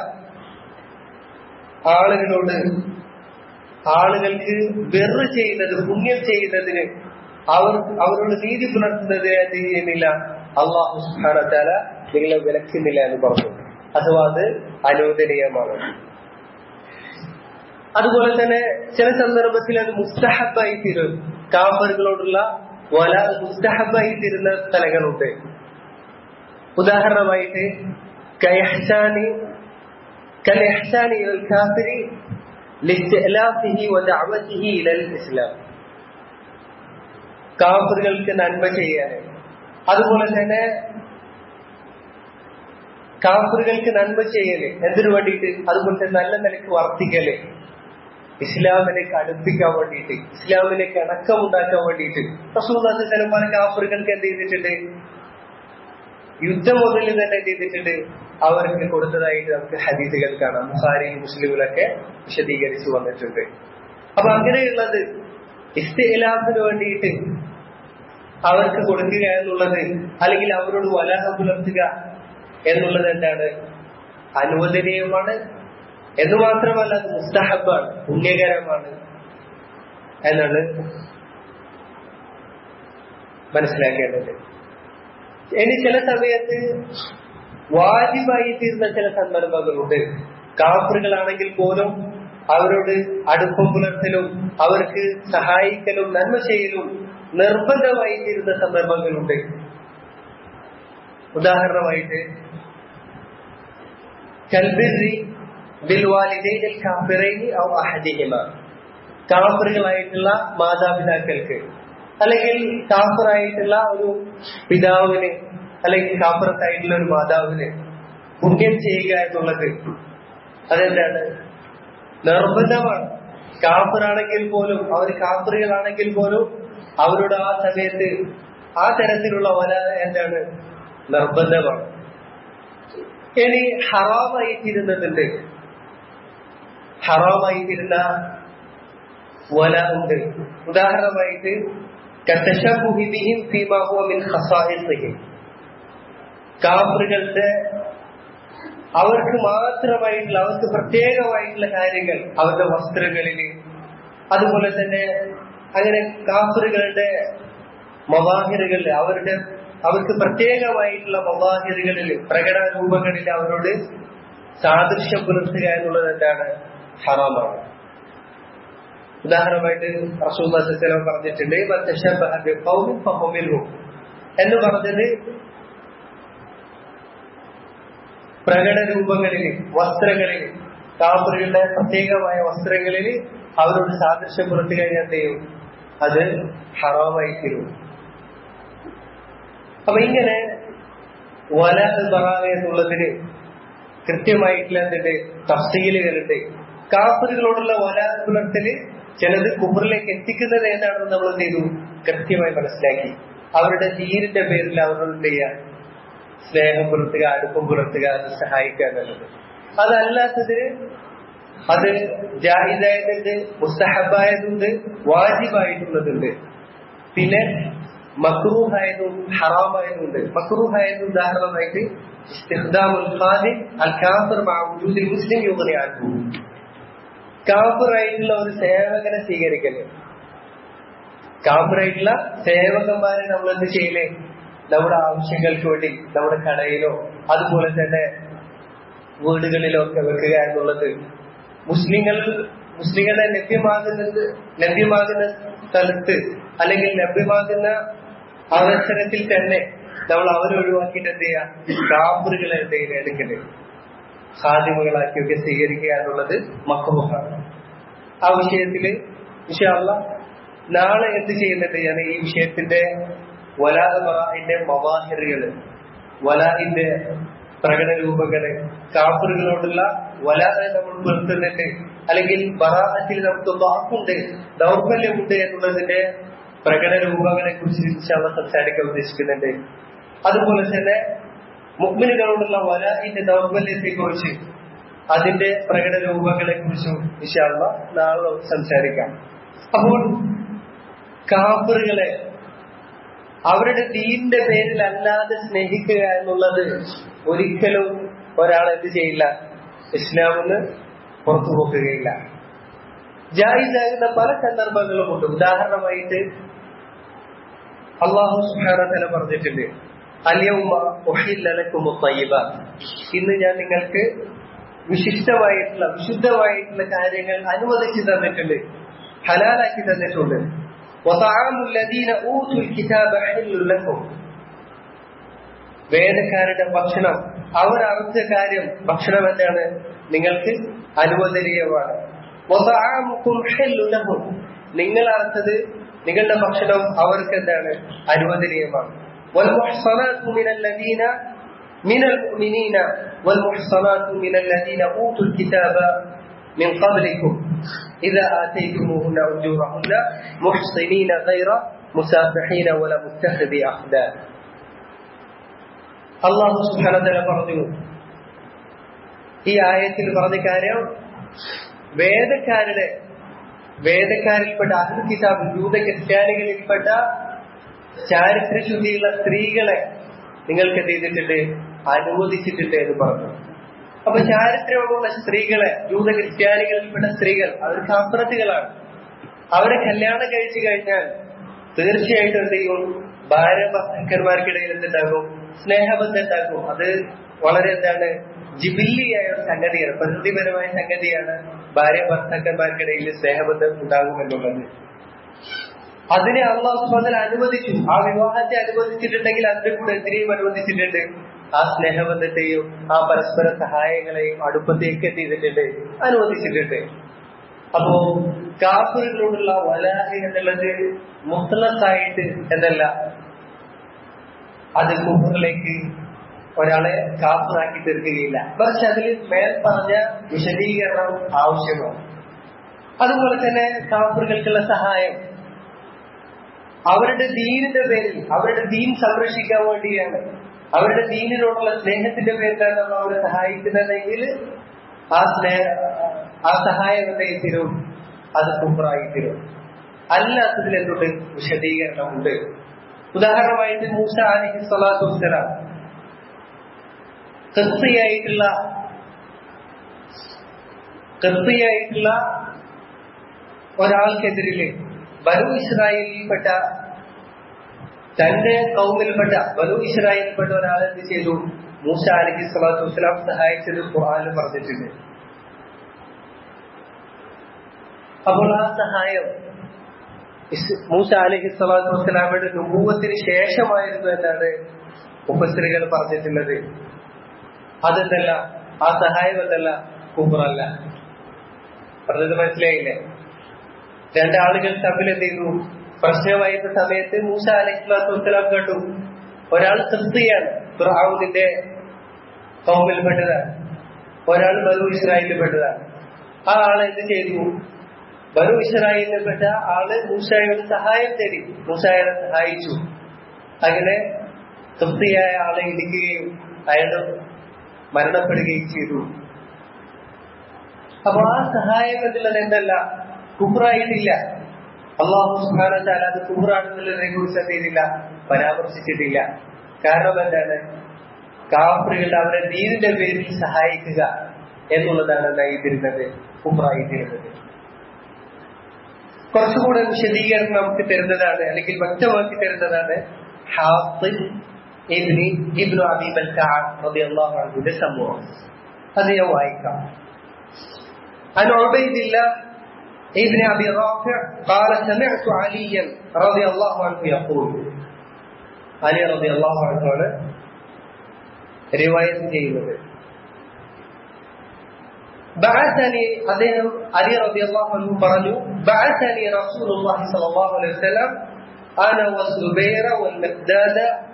ആളുകളോട് ആളുകൾക്ക് വെറു ചെയ്യുന്നത് പുണ്യം ചെയ്യുന്നതിന് അവർ അവരോട് നീതി പുലർത്തുന്നത് എന്ത് ചെയ്യുന്നില്ല അള്ളാഹു സുഹാനത്താല നിങ്ങളെ വിലക്കുന്നില്ല എന്ന് പറഞ്ഞു അഥവാ അത് അനുവദനീയമാണ് അതുപോലെ തന്നെ ചില സന്ദർഭത്തിൽ അത് മുസ്തഹബായി തീരും കാഫറുകളോടുള്ള വല മുസ്തഹബായി തീരുന്ന സ്ഥലങ്ങളുണ്ട് ഉദാഹരണമായിട്ട് കയഹ്സാനി كالإحسان إلى الكافر لاستئلافه ودعوته إلى الإسلام കാഫറുകൾക്ക് നന്മ ചെയ്യാൻ അതുപോലെ തന്നെ കാഫറുകൾക്ക് നന്മ ചെയ്യല് എന്തിനു വേണ്ടിയിട്ട് അതുപോലെ തന്നെ നല്ല നിലക്ക് വർത്തിക്കല് ഇസ്ലാമിലേക്ക് അടുപ്പിക്കാൻ വേണ്ടിയിട്ട് ഇസ്ലാമിലേക്ക് ഇണക്കമുണ്ടാക്കാൻ വേണ്ടിയിട്ട് റസൂദാസ് ചിലപ്പോൾ കാഫറുകൾക്ക് എന്ത് ചെയ്തിട്ടുണ്ട് യുദ്ധം മുതൽ തന്നെ എന്ത് ചെയ്തിട്ടുണ്ട് അവർക്ക് കൊടുത്തതായിട്ട് നമുക്ക് ഹദീസുകൾ കാണാം ബുഖാരി മുസ്ലിമിലൊക്കെ വിശദീകരിച്ചു വന്നിട്ടുണ്ട് അപ്പൊ അങ്ങനെയുള്ളത് ഇസ്തേലാഫിന് വേണ്ടിയിട്ട് അവർക്ക് കൊടുക്കുക എന്നുള്ളത് അല്ലെങ്കിൽ അവരോട് വലാഹ പുലർത്തുക എന്നുള്ളത് എന്താണ് അനുവദനീയമാണ് എന്ന് മാത്രമല്ല അത് മുസ്തഹബാണ് പുണ്യകരമാണ് എന്നാണ് മനസ്സിലാക്കേണ്ടത് ഇനി ചില സമയത്ത് വാജിബായി തീർന്ന ചില സന്ദർഭങ്ങളുണ്ട് കാഫറുകളാണെങ്കിൽ പോലും അവരോട് അടുപ്പം പുലർത്തലും അവർക്ക് സഹായിക്കലും നന്മ ചെയ്യലും നിർബന്ധമായി തീരുന്ന സന്ദർഭങ്ങളുണ്ട് ഉദാഹരണമായിട്ട് കൽബിറി ബിൽവാലിദൈനിൽ കാഫിറൈനി ഔ അഹദിഹിമ കാഫറുകളായിട്ടുള്ള മാതാപിതാക്കൾക്ക് അല്ലെങ്കിൽ കാഫറായിട്ടുള്ള ഒരു പിതാവിന് അല്ലെങ്കിൽ കാഫറത്തായിട്ടുള്ള ഒരു മാതാവിന് പുണ്യം ചെയ്യുക എന്നുള്ളത് അതെന്താണ് നിർബന്ധമാണ് കാഫറാണെങ്കിൽ പോലും അവർ കാഫറുകളാണെങ്കിൽ പോലും അവരുടെ ആ സമയത്ത് ആ തരത്തിലുള്ള വല എന്താണ് നിർബന്ധമാണ് ഇനി ഹറാമായി തീരുന്നതുണ്ട് ഹറാമായിരുന്ന വല ഉണ്ട് ഉദാഹരണമായിട്ട് കത്തശബുഹിബിഹിം ഫീമാ ഹുവ മിൻ ഖസായിസിഹിം കാഫറുകളുടെ അവർക്ക് മാത്രമായിട്ടുള്ള അവർക്ക് പ്രത്യേകമായിട്ടുള്ള കാര്യങ്ങൾ അവരുടെ വസ്ത്രങ്ങളിൽ അതുപോലെ തന്നെ അങ്ങനെ കാഫറുകളുടെ മവാഹിറുകളിൽ അവരുടെ അവർക്ക് പ്രത്യേകമായിട്ടുള്ള മവാഹിറുകളിൽ പ്രകടന രൂപങ്ങളിൽ അവരോട് സാദൃശ്യം പുലർത്തുക എന്നുള്ളത് എന്താണ് ഹറാമാണ് ഉദാഹരണമായിട്ട് റസൂൽ പറഞ്ഞിട്ടുണ്ട് എന്ന് പറഞ്ഞത് പ്രകട രൂപങ്ങളിൽ വസ്ത്രങ്ങളിൽ കാപ്പറുകളുടെ പ്രത്യേകമായ വസ്ത്രങ്ങളിൽ അവരോട് സാദൃശ്യം പുറത്തു കഴിഞ്ഞാൽ എന്ത് ചെയ്യും അത് ഹറാമായി തീരും അപ്പൊ ഇങ്ങനെ വല ബറാവ എന്നുള്ളതിന് കൃത്യമായിട്ടുള്ള എന്തുണ്ട് തഫ്സീലുകളുണ്ട് കാഫറുകളോടുള്ള വല പുലർത്തല് ചിലത് കുബറിലേക്ക് എത്തിക്കുന്നത് ഏതാണെന്ന് നമ്മൾ എന്ത് ചെയ്തു കൃത്യമായി മനസ്സിലാക്കി അവരുടെ ദീനിന്റെ പേരിൽ അവരോട് എന്ത് ചെയ്യുക സ്നേഹം പുലർത്തുക അടുപ്പം പുലർത്തുക അത് സഹായിക്കുക എന്നുള്ളത് അതല്ലാത്തതിന് അത് ജാഹിദായതുണ്ട് മുസ്തഹബായതുണ്ട് വാജിബായിട്ടുള്ളതുണ്ട് പിന്നെ മക്രൂഹായതും ഹറാമായതുണ്ട് മക്രൂഹായത് ഉദാഹരണമായിട്ട് ഇസ്തിഖ്ദാമുൽ ഖാദിം അൽ കാഫിർ മഅ വജൂദിൽ മുസ്ലിം യുഗ്നി അൻഹു കാഫിറായിട്ടുള്ള ഒരു സേവകനെ സ്വീകരിക്കല് കാഫിറായിട്ടുള്ള സേവകന്മാരെ നമ്മൾ എന്ത് ചെയ്യലേ നമ്മുടെ ആവശ്യങ്ങൾക്ക് വേണ്ടി നമ്മുടെ കടയിലോ അതുപോലെ തന്നെ വീടുകളിലോ ഒക്കെ വെക്കുക എന്നുള്ളത് മുസ്ലിങ്ങൾ മുസ്ലിങ്ങളെ ലഭ്യമാകുന്നത് ലഭ്യമാകുന്ന സ്ഥലത്ത് അല്ലെങ്കിൽ ലഭ്യമാകുന്ന അവസരത്തിൽ തന്നെ നമ്മൾ അവരെ ഒഴിവാക്കിയിട്ട് എന്ത് ചെയ്യാ കാബറുകളെ എന്തെങ്കിലും എടുക്കല് സാധ്യതകളാക്കിയൊക്കെ സ്വീകരിക്കുക എന്നുള്ളത് മക്കമുഖാണ് ആ വിഷയത്തില് വിഷയല്ല നാളെ എന്ത് ചെയ്യുന്നുണ്ട് ഞാൻ ഈ വിഷയത്തിന്റെ വലാദമറാഹിന്റെ മവാഹിറുകള് വലാഹിന്റെ പ്രകടന രൂപങ്ങള് കാപ്പറുകളോടുള്ള വലാതെ നമ്മൾ പുലർത്തുന്നുണ്ട് അല്ലെങ്കിൽ ബറാഹത്തിൽ നമുക്ക് വാക്കുണ്ട് ദൗർബല്യമുണ്ട് എന്നുള്ളതിന്റെ പ്രകടന രൂപങ്ങളെ കുറിച്ച് ഇൻഷാല്ല സംസാരിക്കാൻ ഉദ്ദേശിക്കുന്നുണ്ട് അതുപോലെ തന്നെ മുഗ്മിനുകളോടുള്ള വലാഹിന്റെ ദൗർബല്യത്തെ കുറിച്ച് അതിന്റെ പ്രകടന രൂപങ്ങളെ കുറിച്ചും ഇൻഷാല്ല നാളെ സംസാരിക്കാം അപ്പോൾ കാപ്പറുകളെ അവരുടെ ദീന്റെ പേരിൽ അല്ലാതെ സ്നേഹിക്കുക എന്നുള്ളത് ഒരിക്കലും ഒരാൾ എന്ത് ചെയ്യില്ല ഇസ്ലാമെന്ന് പുറത്തു പോക്കുകയില്ല ജായിസാകുന്ന പല സന്ദർഭങ്ങളുമുണ്ട് ഉദാഹരണമായിട്ട് അള്ളാഹു സുഹാന പറഞ്ഞിട്ടുണ്ട് അല്യവുമ ഇന്ന് ഞാൻ നിങ്ങൾക്ക് വിശിഷ്ടമായിട്ടുള്ള വിശുദ്ധമായിട്ടുള്ള കാര്യങ്ങൾ അനുവദിച്ചു തന്നിട്ടുണ്ട് ഹലാലാക്കി തന്നിട്ടുണ്ട് وطعام الذين اوتوا الكتاب حل لكم വേദക്കാരുടെ ഭക്ഷണം അവർ അറുത്ത കാര്യം ഭക്ഷണം എന്താണ് നിങ്ങൾക്ക് അനുവദനീയമാണ് നിങ്ങൾ അറുത്തത് നിങ്ങളുടെ ഭക്ഷണം അവർക്ക് എന്താണ് അനുവദനീയമാണ് من المؤمنين والمحصنات من الذين أوتوا الكتاب من قبلكم إذا آتيتموهن أجورهن محصنين غير مسافحين ولا متخذي أخدان അള്ളാഹു സുഹാനതല പറഞ്ഞു ഈ ആയത്തിൽ പറഞ്ഞ കാര്യം വേദക്കാരുടെ വേദക്കാരിൽപ്പെട്ട അഹ് കിതാബ് ജൂത ക്രിസ്ത്യാനികളിൽപ്പെട്ട ചാരിത്രശുദ്ധിയുള്ള സ്ത്രീകളെ നിങ്ങൾക്ക് എന്ത് ചെയ്തിട്ടുണ്ട് അനുവദിച്ചിട്ടുണ്ട് എന്ന് പറഞ്ഞു അപ്പൊ ചാരിത്രമുള്ള സ്ത്രീകളെ ജൂത ക്രിസ്ത്യാനികളിൽപ്പെട്ട സ്ത്രീകൾ അവർ കാപ്രത്തുകളാണ് അവരെ കല്യാണം കഴിച്ചു കഴിഞ്ഞാൽ തീർച്ചയായിട്ടും എന്ത് ചെയ്യും ഭാര്യ ഭർത്താക്കന്മാർക്കിടയിൽ എന്തുണ്ടാകും സ്നേഹബന്ധം ഉണ്ടാകും അത് വളരെ എന്താണ് ജിബില്ലിയായ ഒരു സംഗതിയാണ് പ്രകൃതിപരമായ സംഗതിയാണ് ഭാര്യ ഭർത്താക്കന്മാർക്കിടയിൽ സ്നേഹബന്ധം ഉണ്ടാകുമെന്നുള്ളത് അതിനെ അള്ളാഹു സുബാദൽ അനുവദിച്ചു ആ വിവാഹത്തെ അനുവദിച്ചിട്ടുണ്ടെങ്കിൽ അതിന്റെ കൂടെ എന്തിനേയും അനുവദിച്ചിട്ടുണ്ട് ആ സ്നേഹബന്ധത്തെയും ആ പരസ്പര സഹായങ്ങളെയും അടുപ്പത്തേക്ക് എത്തിയിട്ടുണ്ട് അനുവദിച്ചിട്ടുണ്ട് അപ്പോ കാഫറുകളോടുള്ള വലാഹി എന്നുള്ളത് മുത്തലത്തായിട്ട് എന്നല്ല അത് കുഫറിലേക്ക് ഒരാളെ കാഫറാക്കി തീർക്കുകയില്ല പക്ഷെ അതിൽ മേൽ പറഞ്ഞ വിശദീകരണം ആവശ്യമാണ് അതുപോലെ തന്നെ കാഫറുകൾക്കുള്ള സഹായം അവരുടെ ദീനിന്റെ പേരിൽ അവരുടെ ദീൻ സംരക്ഷിക്കാൻ വേണ്ടിയാണ് അവരുടെ ദീനിനോടുള്ള സ്നേഹത്തിന്റെ പേരിലാണ് നമ്മൾ അവരെ സഹായിക്കുന്നതെങ്കിൽ ആ സ്നേഹ ആ സഹായം എന്തായി തീരും അത് കുഫറായി തീരും അല്ലാത്തതിൽ എന്തുണ്ട് വിശദീകരണമുണ്ട് ഉദാഹരണമായിട്ട് മൂസ അലിഹി സ്വലാത്തു വസ്സലാം കൃത്യമായിട്ടുള്ള കൃത്യമായിട്ടുള്ള ഒരാൾക്കെതിരില് ബനു ഇസ്രായേലിൽപ്പെട്ട തന്റെ കൗമിൽപ്പെട്ട ബനു ഇസ്രായേലിൽപ്പെട്ട ഒരാൾ എന്ത് ചെയ്തു മൂസ അലഹി സ്വലാത്തു വസ്സലാം സഹായിച്ചത് ഖുർആാനിൽ പറഞ്ഞിട്ടുണ്ട് അപ്പോൾ ആ സഹായം മൂസ അലഹി സ്വലാത്തു വസ്സലാമയുടെ നുപൂവത്തിന് ശേഷമായിരുന്നു എന്നാണ് ഉപസ്ത്രീകൾ പറഞ്ഞിട്ടുള്ളത് അതെന്തല്ല ആ സഹായം എന്തല്ല കുബറല്ല പറഞ്ഞത് മനസ്സിലായില്ലേ രണ്ടാളുകൾ തമ്മിൽ എന്ത് ചെയ്തു പ്രശ്നമായിരുന്ന സമയത്ത് മൂസ അലൈഹി സ്വലാത്തു വസ്സലാം കണ്ടു ഒരാൾ ക്രിസ്തിയാണ് ഫിർഔനിന്റെ കൗമിൽപ്പെട്ടതാണ് ഒരാൾ ബനു ഇസ്രായേലിൽപ്പെട്ടതാണ് ആ ആൾ എന്ത് ചെയ്തു ബനു ഇസ്രായേലിൽപ്പെട്ട ആള് മൂസായോട് സഹായം തേടി മൂസായെ സഹായിച്ചു അങ്ങനെ തൃപ്തിയായ ആളെ ഇടിക്കുകയും അയാൾ മരണപ്പെടുകയും ചെയ്തു അപ്പൊ ആ സഹായം എന്നുള്ളത് എന്തല്ല കുബറായിട്ടില്ല അള്ളാഹു സുഹാന അത് കുബറാണെന്നുള്ളതിനെ കുറിച്ച് എന്ത് ചെയ്തില്ല പരാമർശിച്ചിട്ടില്ല കാരണം എന്താണ് കാഫറുകളുടെ അവരെ ദീനിന്റെ പേരിൽ സഹായിക്കുക എന്നുള്ളതാണ് എന്തായിത്തീരുന്നത് കുബറായിത്തീരുന്നത് കുറച്ചുകൂടെ വിശദീകരണം നമുക്ക് തരുന്നതാണ് അല്ലെങ്കിൽ വ്യക്തമാക്കി തരുന്നതാണ് ഹാഫിൽ ഇബ്നി ഇബ്നു അബി ബൽക്കാർ റളിയല്ലാഹു അൻഹുവിന്റെ സംഭവം അത് ഞാൻ വായിക്കാം عن عبيد الله ابن ابي رافع قال سمعت عليا رضي الله عنه يقول علي رضي الله عنه ആണ് റിവായത്ത് ചെയ്യുന്നത് بعثني അദ്ദേഹം അലി റളിയല്ലാഹു അൻഹു പറഞ്ഞു بعثني رسول الله صلى الله عليه وسلم انا والزبير والمقداد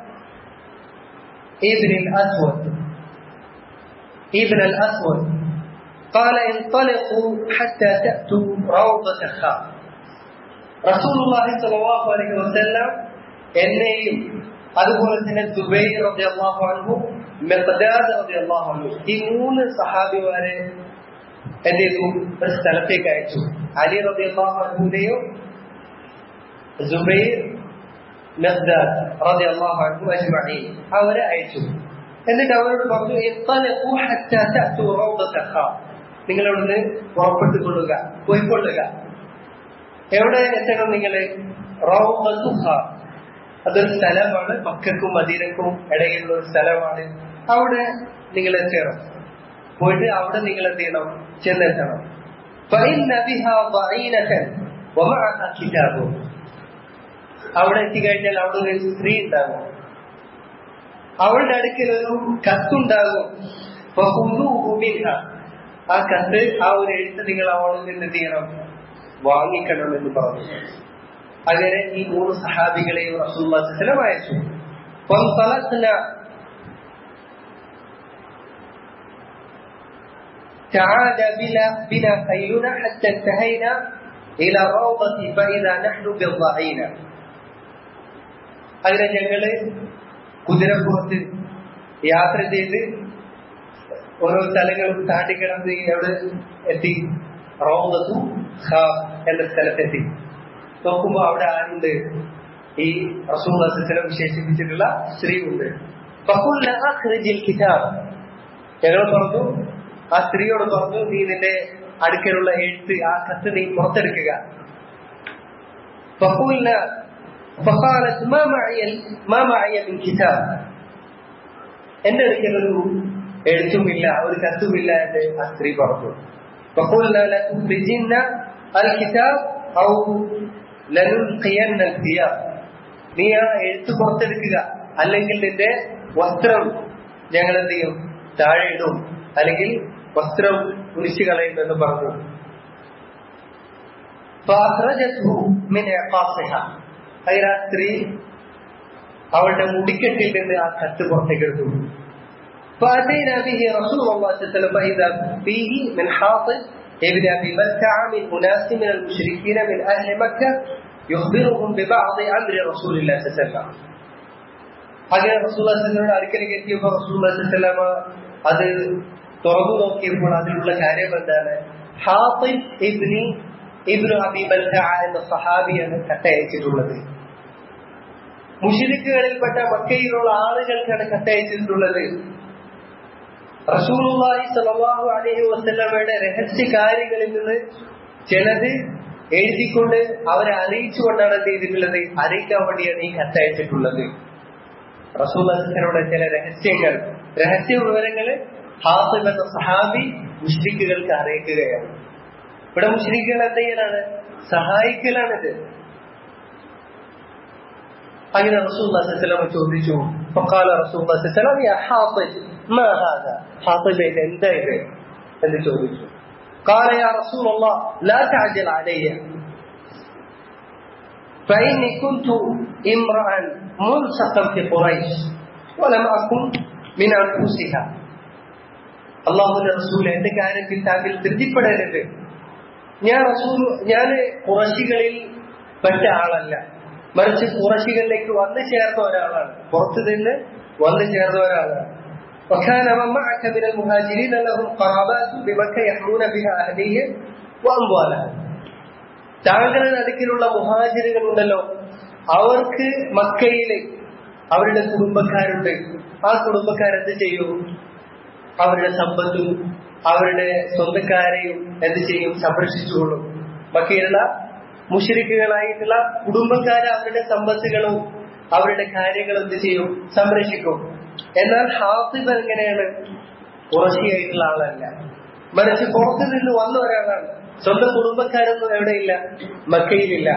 ابن الاسود ابن الاسود قال انطلقوا حتى تأتوا روضة خاء رسول الله صلى الله عليه وسلم എന്നെയും അതുപോലെ തന്നെ ദുബൈ റളിയല്ലാഹു അൻഹു മെഖ്ദാദ് റളിയല്ലാഹു അൻഹു ഈ മൂന്ന് സഹാബിമാരെ എന്ത് ചെയ്തു ഒരു സ്ഥലത്തേക്ക് അയച്ചു അലി റളിയല്ലാഹു അൻഹുവിനെയും സുബൈർ മെഖ്ദാദ് റളിയല്ലാഹു അൻഹു അജ്മഈൻ അവരെ അയച്ചു എന്നിട്ട് അവരോട് പറഞ്ഞു ഇത്തലഖു ഹത്താ തഅതു റൗദത ഖാ നിങ്ങൾ അവിടുന്ന് പുറപ്പെട്ടു കൊള്ളുക പോയിക്കൊള്ളുക എവിടെ എത്തണം നിങ്ങൾ റൗദതു ഖാ അതൊരു സ്ഥലമാണ് മക്കൾക്കും മദീനക്കും ഇടയിലുള്ള ഒരു സ്ഥലമാണ് അവിടെ നിങ്ങൾ എത്തണം പോയിട്ട് അവിടെ നിങ്ങൾ എന്ത് ചെയ്യണം ചെന്നെത്തണം فإن بها ضعينة ومعها كتاب അവിടെ എത്തിക്കഴിഞ്ഞാൽ അവിടെ ഒരു സ്ത്രീ ഉണ്ടാകും അവളുടെ അടുക്കൽ ഒരു കത്തുണ്ടാകും ആ കത്ത് ആ ഒരു എഴുത്ത് നിങ്ങൾ അവളിൽ നിന്ന് എന്ത് ചെയ്യണം വാങ്ങിക്കണം എന്ന് പറഞ്ഞു അങ്ങനെ ഈ മൂന്ന് സഹാബികളെയും റസൂൽ അയച്ചു تعاد بنا بنا خيلنا حتى انتهينا إلى الروضة فإذا نحن بالضعينة അങ്ങനെ ഞങ്ങള് കുതിരപ്പുറത്ത് യാത്ര ചെയ്ത് ഓരോ സ്ഥലങ്ങളും താണ്ടിക്കിടന്ന് എവിടെ എത്തി റോമത്തു ഖ എന്ന സ്ഥലത്തെത്തി നോക്കുമ്പോ അവിടെ ആരുണ്ട് ഈ റസൂൽ അസിനെ വിശേഷിപ്പിച്ചിട്ടുള്ള സ്ത്രീ ഉണ്ട് കിതാബ് ഞങ്ങൾ പറഞ്ഞു ആ സ്ത്രീയോട് പറഞ്ഞു നീ നിന്റെ അടുക്കലുള്ള എഴുത്ത് ആ കത്ത് നീ പുറത്തെടുക്കുക فقلنا فقالت ما معي ما معي من كتاب എന്റെ അടുക്കലൊരു എഴുത്തുമില്ല ഒരു കത്തുമില്ല എന്ന് ആ സ്ത്രീ പറഞ്ഞു فقلنا لتخرجن الكتاب أو لنلقين الثياب നീ ആ എഴുത്ത് പുറത്തെടുക്കുക അല്ലെങ്കിൽ നിന്റെ വസ്ത്രം ഞങ്ങൾ എന്ത് ചെയ്യും താഴെ ഇടും അല്ലെങ്കിൽ വസ്ത്രം കുരിശു കളയും എന്ന് പറഞ്ഞു അങ്ങനെ ആ സ്ത്രീ അവളുടെ മുടിക്കെട്ടിൽ നിന്ന് ആ കത്ത് പുറത്തേക്ക് എടുത്തു فأتينا به رسول الله صلى الله عليه وسلم فإذا فيه من حاطب ابن أبي بلتع من أناس من المشركين من أهل مكة يخبرهم ببعض أمر رسول الله صلى الله عليه وسلم അങ്ങനെ റസൂൽ അടുക്കലേക്ക് എത്തിയപ്പോൾ റസൂൽ അത് തുറന്നു നോക്കിയപ്പോൾ അതിലുള്ള കാര്യം എന്താണ് ഹാഫിൻ ഇബ്നി ഇബ്നു അബി ബൽഹ എന്ന സഹാബിയാണ് കത്തയച്ചിട്ടുള്ളത് മുഷിരിക്കുകളിൽപ്പെട്ട മക്കയിലുള്ള ആളുകൾക്കാണ് കത്തയച്ചിട്ടുള്ളത് റസൂലുള്ളാഹി സ്വല്ലല്ലാഹു അലൈഹി വസല്ലമയുടെ രഹസ്യ കാര്യങ്ങളിൽ നിന്ന് ചിലത് എഴുതിക്കൊണ്ട് അവരെ അറിയിച്ചുകൊണ്ടാണ് എന്ത് ചെയ്തിട്ടുള്ളത് അറിയിക്കാൻ വേണ്ടിയാണ് ഈ കത്തയച്ചിട്ടുള്ളത് റസൂലുള്ളാഹിയുടെ ചില രഹസ്യങ്ങൾ രഹസ്യ വിവരങ്ങൾ ഹാഫിബ് എന്ന സഹാബി മുഷ്രിക്കുകൾക്ക് അറിയിക്കുകയാണ് ഇവിടെ മുഷ്രിക്കുകൾ എന്ത് ചെയ്യലാണ് സഹായിക്കലാണിത് അങ്ങനെ റസൂൽ ചോദിച്ചു فقال رسول الله صلى الله عليه وسلم يا حاطب ما هذا حاطب എന്താ ഇത് എന്ന് ചോദിച്ചു قال يا رسول الله لا تعجل علي فإني كنت امرأ ملصقا في قريش ولم أكن من أنفسها അള്ളാഹുന്റെ റസൂൽ എന്റെ കാര്യത്തിൽ താങ്കൾ ധൃതിപ്പെടരുത് ഞാൻ റസൂൽ ഞാൻ കുറശികളിൽ പെട്ട ആളല്ല മറിച്ച് കുറശികളിലേക്ക് വന്നു ചേർന്ന ഒരാളാണ് പുറത്തു നിന്ന് വന്നു ചേർന്ന ഒരാളാണ് وكان من معك من المهاجرين لهم قرابات بمكة يحمون بها أهليهم وأموالهم താങ്കളുടെ അടുക്കിലുള്ള മുഹാജിറുകൾ ഉണ്ടല്ലോ അവർക്ക് മക്കയിലെ അവരുടെ കുടുംബക്കാരുണ്ട് ആ കുടുംബക്കാരെന്ത് ചെയ്യും അവരുടെ സമ്പത്തും അവരുടെ സ്വന്തക്കാരെയും എന്ത് ചെയ്യും സംരക്ഷിച്ചുകൊള്ളും മക്കയിലുള്ള മുഷരിക്കുകളായിട്ടുള്ള കുടുംബക്കാരെ അവരുടെ സമ്പത്തുകളും അവരുടെ കാര്യങ്ങളും എന്ത് ചെയ്യും സംരക്ഷിക്കും എന്നാൽ ഹാഫിബ് എങ്ങനെയാണ് കുറശിയായിട്ടുള്ള ആളല്ല മറിച്ച് പുറത്തു നിന്ന് വന്ന ഒരാളാണ് സ്വന്തം കുടുംബക്കാരൊന്നും എവിടെയില്ല മക്കയിലില്ല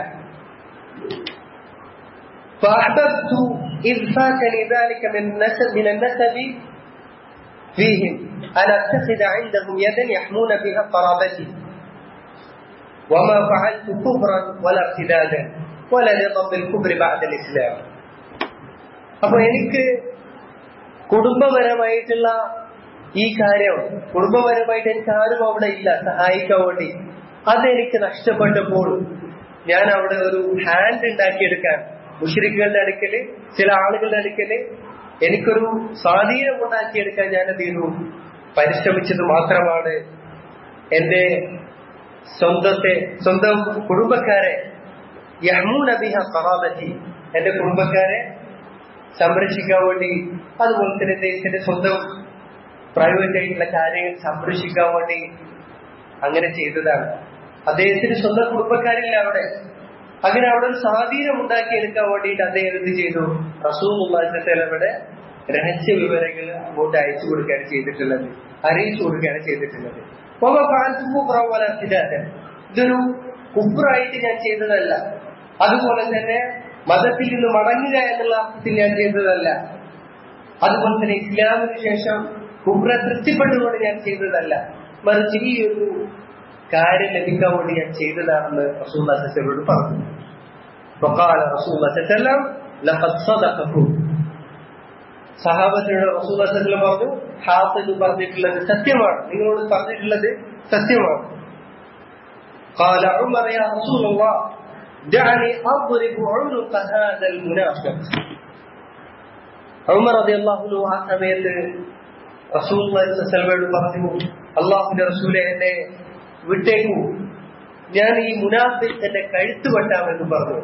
فأحببت إذ فاتني ذلك من النسب من النسب فيهم أن أتخذ عندهم يدا يحمون بها قرابتي وما فعلت كفرا ولا ارتدادا ولا رضا بالكفر بعد الإسلام അപ്പൊ എനിക്ക് കുടുംബപരമായിട്ടുള്ള ഈ കാര്യം കുടുംബപരമായിട്ട് എനിക്ക് ആരും അവിടെ ഇല്ല സഹായിക്കാൻ വേണ്ടി അതെനിക്ക് നഷ്ടപ്പെട്ടപ്പോൾ ഞാൻ അവിടെ ഒരു ഹാൻഡ് ഉണ്ടാക്കിയെടുക്കാൻ മുഷരിക്കുകളുടെ അടുക്കല് ചില ആളുകളുടെ അടുക്കല് എനിക്കൊരു സ്വാധീനം ഉണ്ടാക്കിയെടുക്കാൻ ഞാൻ എന്ത് ചെയ്തു പരിശ്രമിച്ചത് മാത്രമാണ് എന്റെ സ്വന്തത്തെ സ്വന്തം കുടുംബക്കാരെ യഹ്മൂൻ അബിഹ കറാബത്തി എന്റെ കുടുംബക്കാരെ സംരക്ഷിക്കാൻ വേണ്ടി അതുപോലെ തന്നെ അദ്ദേഹത്തിന്റെ സ്വന്തം പ്രൈവറ്റ് ആയിട്ടുള്ള കാര്യങ്ങൾ സംരക്ഷിക്കാൻ വേണ്ടി അങ്ങനെ ചെയ്തതാണ് അദ്ദേഹത്തിന് സ്വന്തം കുടുംബക്കാരില്ല അവിടെ അങ്ങനെ അവിടെ ഒരു സ്വാധീനം ഉണ്ടാക്കിയെടുക്കാൻ വേണ്ടിയിട്ട് അദ്ദേഹം എന്ത് ചെയ്തു റസൂൽ ഉള്ളാഹിന്റെ രഹസ്യ വിവരങ്ങൾ അങ്ങോട്ട് അയച്ചു കൊടുക്കുകയാണ് ചെയ്തിട്ടുള്ളത് അറിയിച്ചു കൊടുക്കുകയാണ് ചെയ്തിട്ടുള്ളത് ഇതൊരു കുബ്രായിട്ട് ഞാൻ ചെയ്തതല്ല അതുപോലെ തന്നെ മതത്തിൽ നിന്ന് മടങ്ങുക എന്നുള്ള അർത്ഥത്തിൽ ഞാൻ ചെയ്തതല്ല അതുപോലെ തന്നെ ഇസ്ലാമിന് ശേഷം കുബ്ര തൃപ്തിപ്പെട്ടുകൊണ്ട് ഞാൻ ചെയ്തതല്ല മറിച്ച് ഈ ഒരു കാര്യം ലഭിക്കാൻ വേണ്ടി ഞാൻ ചെയ്തതാണെന്ന് റസൂൽ സസലോട് പറഞ്ഞു وقال رسول الله صلى الله عليه وسلم لقد صدقكم സഹാബത്തിനോട് റസൂൽ സല്ലം പറഞ്ഞു ഹാഫിദ് പറഞ്ഞിട്ടുള്ളത് സത്യമാണ് നിങ്ങളോട് പറഞ്ഞിട്ടുള്ളത് സത്യമാണ് قال عمر يا رسول الله دعني أضرب عنق هذا المنافق ഉമർ റളിയല്ലാഹു ആ സമയത്ത് റസൂൽ സല്ലമയോട് പറഞ്ഞു അള്ളാഹുവിന്റെ റസൂലെ എന്നെ വിട്ടേക്കൂ ഞാൻ ഈ മുനാഫിന്റെ കഴുത്ത് വെട്ടാമെന്ന് പറഞ്ഞു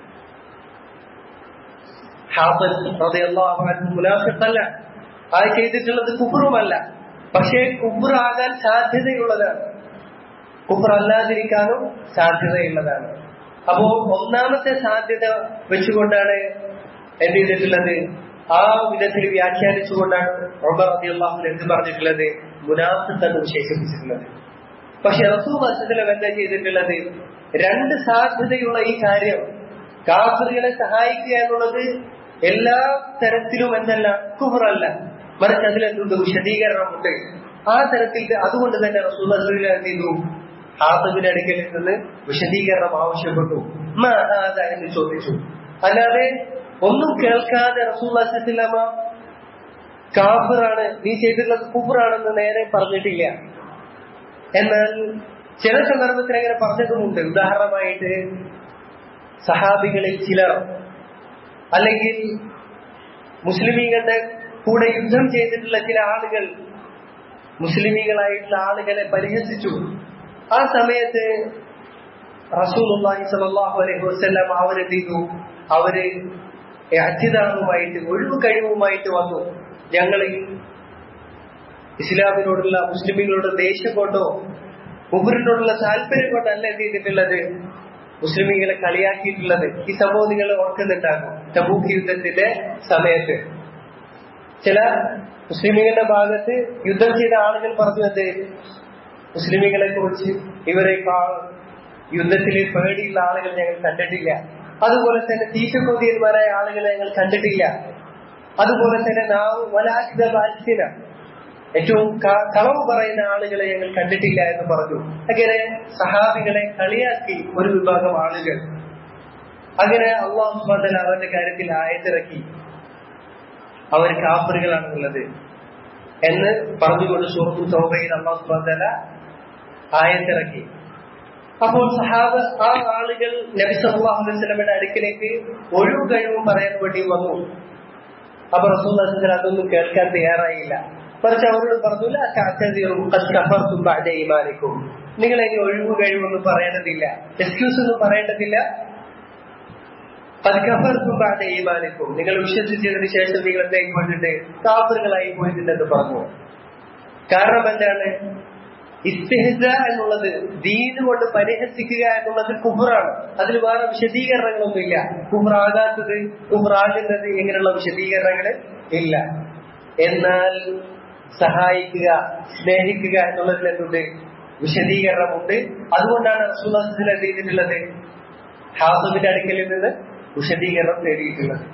മുനാഫിക്കല്ല അത് ചെയ്തിട്ടുള്ളത് കുഫറുമല്ല പക്ഷേ കുഫറാകാൻ സാധ്യതയുള്ളതാണ് കുഫർ അല്ലാതിരിക്കാനും സാധ്യതയുള്ളതാണ് അപ്പോ ഒന്നാമത്തെ സാധ്യത വെച്ചുകൊണ്ടാണ് എന്ത് ചെയ്തിട്ടുള്ളത് ആ വിധത്തിൽ വ്യാഖ്യാനിച്ചുകൊണ്ടാണ് ഒമർ അതി അള്ളാഹു എന്ത് പറഞ്ഞിട്ടുള്ളത് മുനാഫിത്ത് എന്ന് വിശേഷിപ്പിച്ചിട്ടുള്ളത് പക്ഷെ റസൂ വസത്തിലും എന്താ ചെയ്തിട്ടുള്ളത് രണ്ട് സാധ്യതയുള്ള ഈ കാര്യം കാഫറുകളെ സഹായിക്കുക എന്നുള്ളത് എല്ലാ തരത്തിലും എന്തല്ല കുഹറല്ല മറിച്ച് അതിലെന്തുണ്ട് വിശദീകരണമുണ്ട് ആ തരത്തിൽ അതുകൊണ്ട് തന്നെ റസൂൽ എന്ത് ചെയ്തു ഹാത്തബിന്റെ അടുക്കലിൽ നിന്ന് വിശദീകരണം ആവശ്യപ്പെട്ടു എന്ന് ചോദിച്ചു അല്ലാതെ ഒന്നും കേൾക്കാതെ റസൂല്ലാമ കാഫിറാണ് നീ ചെയ്തിട്ടുള്ളത് കുഫറാണെന്ന് നേരെ പറഞ്ഞിട്ടില്ല എന്നാൽ ചില സന്ദർഭത്തിൽ അങ്ങനെ പറഞ്ഞതുമുണ്ട് ഉദാഹരണമായിട്ട് സഹാബികളിൽ ചിലർ അല്ലെങ്കിൽ മുസ്ലിമീങ്ങളുടെ കൂടെ യുദ്ധം ചെയ്തിട്ടുള്ള ചില ആളുകൾ മുസ്ലിമീകളായിട്ടുള്ള ആളുകളെ പരിഹസിച്ചു ആ സമയത്ത് റസൂലുള്ളാഹി സ്വല്ലല്ലാഹു അലൈഹി വസല്ലം അവരെന്ത് ചെയ്തു അവര് അച്യുതാവുമായിട്ട് ഒഴിവ് കഴിവുമായിട്ട് വന്നു ഞങ്ങൾ ഇസ്ലാമിനോടുള്ള മുസ്ലിമികളോട് ദേഷ്യം കൊണ്ടോ കുബറിനോടുള്ള താല്പര്യം കൊണ്ടല്ല എന്ത് ചെയ്തിട്ടുള്ളത് മുസ്ലിമീങ്ങളെ കളിയാക്കിയിട്ടുള്ളത് ഈ സംഭവം നിങ്ങൾ ഓർക്കുന്നുണ്ടാകും തബൂക്ക് യുദ്ധത്തിന്റെ സമയത്ത് ചില മുസ്ലിമീങ്ങളുടെ ഭാഗത്ത് യുദ്ധം ചെയ്ത ആളുകൾ പറഞ്ഞു എന്ത് മുസ്ലിമീങ്ങളെ കുറിച്ച് ഇവരെക്കാൾ യുദ്ധത്തിൽ പേടിയുള്ള ആളുകൾ ഞങ്ങൾ കണ്ടിട്ടില്ല അതുപോലെ തന്നെ തീറ്റക്കൊതിയന്മാരായ ആളുകളെ ഞങ്ങൾ കണ്ടിട്ടില്ല അതുപോലെ തന്നെ നാം വലാഹിത ബാലിസിന ഏറ്റവും കളവ് പറയുന്ന ആളുകളെ ഞങ്ങൾ കണ്ടിട്ടില്ല എന്ന് പറഞ്ഞു അങ്ങനെ സഹാബികളെ കളിയാക്കി ഒരു വിഭാഗം ആളുകൾ അങ്ങനെ അള്ളാഹു സുബാദൽ അവരുടെ കാര്യത്തിൽ ആയത്തിറക്കി അവർ കാഫറുകളാണെന്നുള്ളത് എന്ന് പറഞ്ഞുകൊണ്ട് സുഹൃത്തു സൗബയിൽ അള്ളാഹു സുബാദല ആയത്തിറക്കി അപ്പോൾ സഹാബ് ആ ആളുകൾ നബി സല്ലല്ലാഹു അലൈഹി വസല്ലമയുടെ അടുക്കിലേക്ക് ഒഴിവ് കഴിവും പറയാൻ വേണ്ടി വന്നു അപ്പൊ റസൂൽ അതൊന്നും കേൾക്കാൻ തയ്യാറായില്ല മറിച്ച് അവരോട് പറഞ്ഞില്ല ഈമാനിക്കും നിങ്ങൾ ഇനി ഒഴിവ് കഴിവൊന്നും പറയേണ്ടതില്ല എക്സ്ക്യൂസ് ഒന്നും പറയേണ്ടതില്ല പതുക്കപ്പർത്തുമ്പാടെ ഈമാനിക്കും നിങ്ങൾ വിശ്വസിച്ചതിന് ശേഷം നിങ്ങൾ എന്തായി പോയിട്ടുണ്ട് കാഫറുകളായി പോയിട്ടുണ്ടെന്ന് പറഞ്ഞു കാരണം എന്താണ് ഇസ്തിഹസ എന്നുള്ളത് ദീന് കൊണ്ട് പരിഹസിക്കുക എന്നുള്ളത് കുബറാണ് അതിൽ വേറെ വിശദീകരണങ്ങളൊന്നുമില്ല കുബറാകാത്തത് കുബറാകുന്നത് ഇങ്ങനെയുള്ള വിശദീകരണങ്ങൾ ഇല്ല എന്നാൽ സഹായിക്കുക സ്നേഹിക്കുക എന്നുള്ളതിൽ എന്തുണ്ട് വിശദീകരണമുണ്ട് അതുകൊണ്ടാണ് റസൂൽ എന്ത് ചെയ്തിട്ടുള്ളത് ഹാസമിന്റെ അടുക്കലിൽ നിന്ന് വിശദീകരണം നേടിയിട്ടുള്ളത്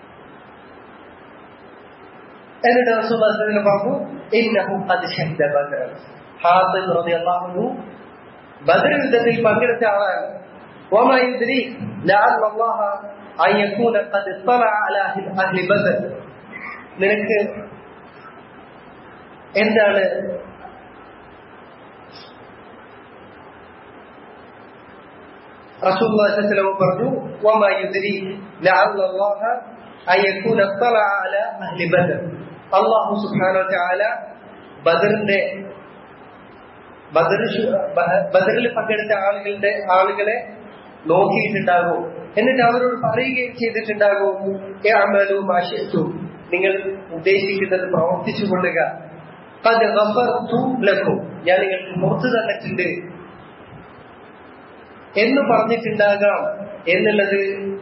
എന്നിട്ട് റസൂൽ പറഞ്ഞു ഇന്നഹു അത് ശബ്ദ ബദർ ഹാസിബ് റളിയല്ലാഹു അൻഹു ബദർ യുദ്ധത്തിൽ പങ്കെടുത്ത ആളാണ് وما يدريك لعل الله أن يكون قد اطلع على أهل بدر നിനക്ക് എന്താണ് റസൂലുള്ളാഹി പറഞ്ഞു وما يدريك لعل الله أن يكون اطلع على أهل بدر അള്ളാഹു സുബ്ഹാനഹു വതആല ബദറിന്റെ ബദർ ബദറിൽ പങ്കെടുത്ത ആളുകളുടെ ആളുകളെ നോക്കിയിട്ടുണ്ടാകും എന്നിട്ട് അവരോട് പറയുകയും ചെയ്തിട്ടുണ്ടാകും അമലു മാഷിത്തു നിങ്ങൾ ഉദ്ദേശിക്കുന്നത് പ്രവർത്തിച്ചു കൊള്ളുക അത് ലക്കും ഞാൻ നിങ്ങൾക്ക് പുറത്തു തന്നിട്ടുണ്ട് എന്ന് പറഞ്ഞിട്ടുണ്ടാകാം എന്നുള്ളത്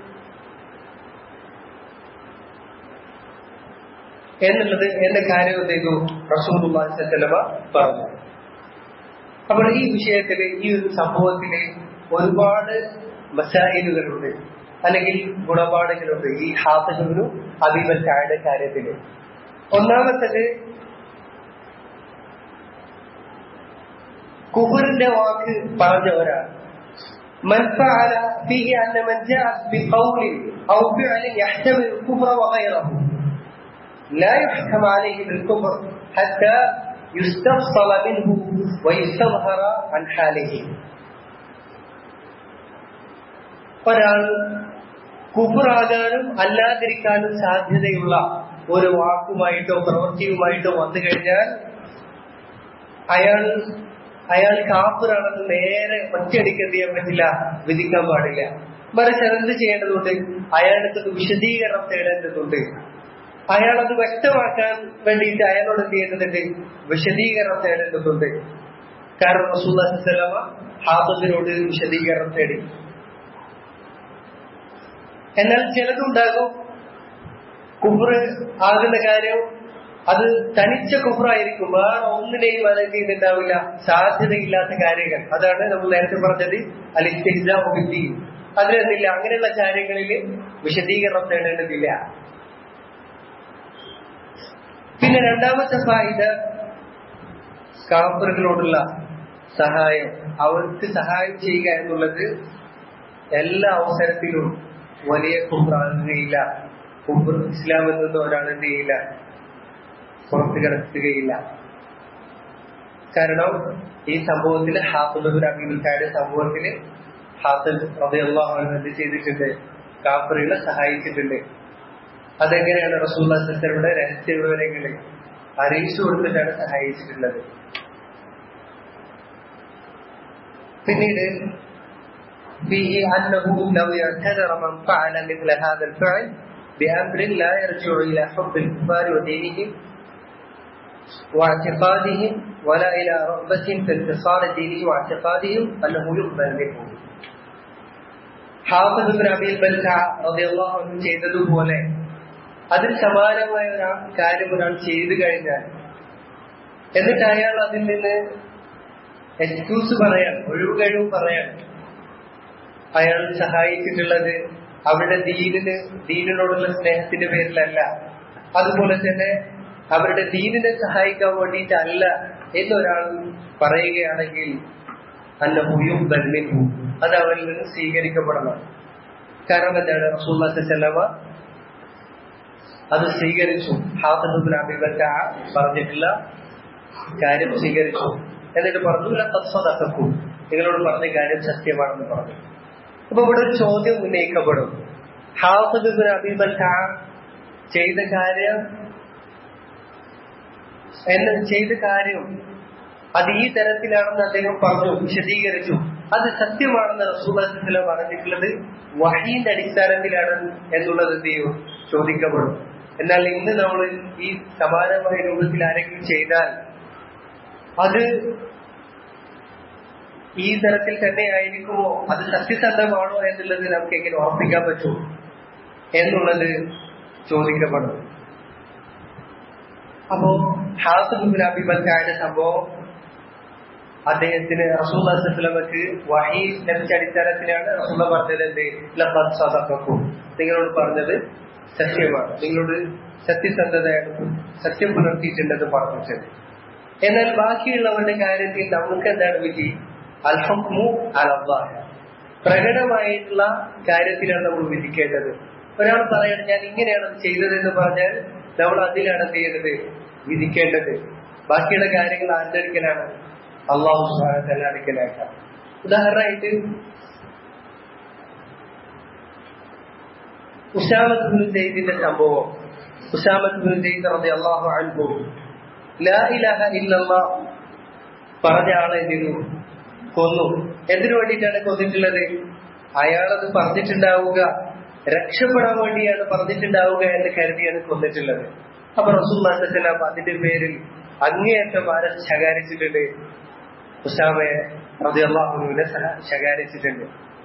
എന്നുള്ളത് എന്റെ കാര്യം എന്ത് ചെയ്തു റസൂലുള്ളാഹിസ്വലമ പറഞ്ഞു അപ്പോൾ ഈ വിഷയത്തിൽ ഈ ഒരു സംഭവത്തിൽ ഒരുപാട് മസായിലുകളുണ്ട് അല്ലെങ്കിൽ ഗുണപാടുകളുണ്ട് ഈ ഹാഫിനും അബീബൽക്കായുടെ കാര്യത്തിൽ ഒന്നാമത്തത് കുഫറിന്റെ വാക്ക് പറഞ്ഞവരാണ് من فعل فيه أن من جاء بقول أو فعل يحتمل الكفر وغيره لا يحكم عليه بالكفر حتى يستفصل منه ويستظهر عن حاله ഒരാൾ കുഫറാകാനും അല്ലാതിരിക്കാനും സാധ്യതയുള്ള ഒരു വാക്കുമായിട്ടോ പ്രവൃത്തിയുമായിട്ടോ വന്നു കഴിഞ്ഞാൽ അയാൾ അയാൾ കാപ്പുറാണെന്ന് നേരെ ഒറ്റയടിക്ക് എന്ത് ചെയ്യാൻ പറ്റില്ല വിധിക്കാൻ പാടില്ല മറിച്ച് അതെന്ത് ചെയ്യേണ്ടതുണ്ട് അയാൾക്ക് വിശദീകരണം തേടേണ്ടതുണ്ട് അയാൾ അത് വ്യക്തമാക്കാൻ വേണ്ടിയിട്ട് അയാളോട് എന്ത് ചെയ്യേണ്ടതുണ്ട് വിശദീകരണം തേടേണ്ടതുണ്ട് കാരണം റസൂല്ലമ ഹാബത്തിനോട് വിശദീകരണം തേടി എന്നാൽ ചിലതുണ്ടാകും കുഫറ് ആകുന്ന കാര്യം അത് തനിച്ച കുഫറായിരിക്കും വേറെ ഒന്നിനെയും അത് എന്ത് ചെയ്തിട്ടുണ്ടാവില്ല സാധ്യതയില്ലാത്ത കാര്യങ്ങൾ അതാണ് നമ്മൾ നേരത്തെ പറഞ്ഞത് അലിസ്തിദ്ദീൻ അതിലെന്തില്ല അങ്ങനെയുള്ള കാര്യങ്ങളിൽ വിശദീകരണം തേടേണ്ടതില്ല പിന്നെ രണ്ടാമത്തെ ഫായിദ കാപ്പറുകളോടുള്ള സഹായം അവർക്ക് സഹായം ചെയ്യുക എന്നുള്ളത് എല്ലാ അവസരത്തിലും വലിയ കുമ്പറാകുകയില്ല കുമ്പർ ഇസ്ലാമിൽ നിന്ന് ഒരാൾ എന്ത് ചെയ്യില്ല പുറത്തു കിടക്കുകയില്ല കാരണം ഈ സംഭവത്തിൽ ഹാഫുൽ അബീബിൽക്കാരുടെ സംഭവത്തിൽ ഹാഫിൽ റബിയുള്ള എന്ത് ചെയ്തിട്ടുണ്ട് കാഫറുകളെ സഹായിച്ചിട്ടുണ്ട് അതെങ്ങനെയാണ് റസൂല്ലാസ്ലരുടെ രഹസ്യ വിവരങ്ങളിൽ അറിയിച്ചു കൊടുത്തിട്ടാണ് സഹായിച്ചിട്ടുള്ളത് പിന്നീട് فيه أنه لو اعتذر من فعل مثل هذا الفعل بأمر لا يرجع إلى حب الكفار ودينهم واعتقادهم ولا إلى رغبة في انتصار دينهم واعتقادهم أنه يقبل منهم ഹാഫിദ് ബിൻ അബീൽ ബൽഖ റളിയല്ലാഹു അൻഹു ചെയ്തതുപോലെ അതിന് സമാനമായ ഒരു കാര്യം ഒരാൾ ചെയ്തു കഴിഞ്ഞാൽ എന്നിട്ട് അയാൾ അതിൽ നിന്ന് എക്സ്ക്യൂസ് പറയാൻ ഒഴിവ് കഴിവ് പറയാൻ അയാൾ സഹായിച്ചിട്ടുള്ളത് അവരുടെ ദീനിന് ദീനിനോടുള്ള സ്നേഹത്തിന്റെ പേരിലല്ല അതുപോലെ തന്നെ അവരുടെ ദീനിനെ സഹായിക്കാൻ വേണ്ടിയിട്ടല്ല എന്നൊരാൾ പറയുകയാണെങ്കിൽ അന്നഹുയും ബൽമിൻഹു അത് അവരിൽ നിന്ന് സ്വീകരിക്കപ്പെടണം കാരണം എന്താണ് റസൂല്ലമ അത് സ്വീകരിച്ചു ഹാഫിദുബിൻ അബിബക്ക പറഞ്ഞിട്ടില്ല കാര്യം സ്വീകരിച്ചു എന്നിട്ട് പറഞ്ഞു തത്വതക്കു നിങ്ങളോട് പറഞ്ഞ കാര്യം സത്യമാണെന്ന് പറഞ്ഞു അപ്പൊ ഇവിടെ ഒരു ചോദ്യം ഉന്നയിക്കപ്പെടും ഹാഫിദുബിൻ അബിബക്ക ചെയ്ത കാര്യം എന്ന് ചെയ്ത കാര്യം അത് ഈ തരത്തിലാണെന്ന് അദ്ദേഹം പറഞ്ഞു വിശദീകരിച്ചു അത് സത്യമാണെന്ന് റസൂല പറഞ്ഞിട്ടുള്ളത് വഹീന്റെ അടിസ്ഥാനത്തിലാണ് എന്നുള്ളത് എന്ത് ചെയ്യും ചോദിക്കപ്പെടും എന്നാൽ ഇന്ന് നമ്മൾ ഈ സമാനമായ രൂപത്തിൽ ആരെങ്കിലും ചെയ്താൽ അത് ഈ തരത്തിൽ തന്നെ ആയിരിക്കുമോ അത് സത്യസന്ധമാണോ എന്നുള്ളത് നമുക്ക് എങ്ങനെ ഉറപ്പിക്കാൻ പറ്റുമോ എന്നുള്ളത് ചോദിക്കപ്പെടും അപ്പോ ഹാസിബുൽ അബിബൽക്കാരുടെ സംഭവം അദ്ദേഹത്തിന് റസൂലമക്ക് വഹി ലഭിച്ച അടിസ്ഥാനത്തിലാണ് റസൂല പറഞ്ഞത് എന്ത് ലബദ് സദഖക്കും നിങ്ങളോട് പറഞ്ഞത് സത്യമാണ് നിങ്ങളോട് സത്യസന്ധതയാണ് സത്യം പുലർത്തിയിട്ടുണ്ടെന്ന് പറഞ്ഞിട്ടുണ്ട് എന്നാൽ ബാക്കിയുള്ളവരുടെ കാര്യത്തിൽ നമുക്ക് എന്താണ് വിധി അൽഹമു അലബാഹ പ്രകടമായിട്ടുള്ള കാര്യത്തിലാണ് നമ്മൾ വിധിക്കേണ്ടത് ഒരാൾ പറയണം ഞാൻ ഇങ്ങനെയാണ് ചെയ്തത് എന്ന് പറഞ്ഞാൽ നമ്മൾ അതിലാണ് എന്ത് ചെയ്യുന്നത് വിധിക്കേണ്ടത് ബാക്കിയുള്ള കാര്യങ്ങൾ ആരുടെ അടുക്കലാണ് അള്ളാഹു സുഹാനത്തല്ല അടുക്കലാക്കാം ഉദാഹരണമായിട്ട് ഉഷാമത്ത് ബിൻ സെയ്ദിന്റെ സംഭവം ഉഷാമത്ത് ബിൻ സെയ്ദ് റതി അള്ളാഹു അൻഹു ലാ ഇലാഹ ഇല്ലല്ലാ പറഞ്ഞ ആളെ എന്തിനു കൊന്നു എന്തിനു വേണ്ടിയിട്ടാണ് കൊന്നിട്ടുള്ളത് അയാളത് പറഞ്ഞിട്ടുണ്ടാവുക രക്ഷപ്പെടാൻ വേണ്ടിയാണ് പറഞ്ഞിട്ടുണ്ടാവുക എന്ന് കരുതിയാണ് കൊന്നിട്ടുള്ളത് അപ്പൊ റസൂല്ലാസ്ലാം അതിന്റെ പേരിൽ അങ്ങേയറ്റം ആരെ ശകാരിച്ചിട്ടുണ്ട് ഉസാമയെ റതിയല്ലാഹുവിനെ ശകാരിച്ചിട്ടുണ്ട്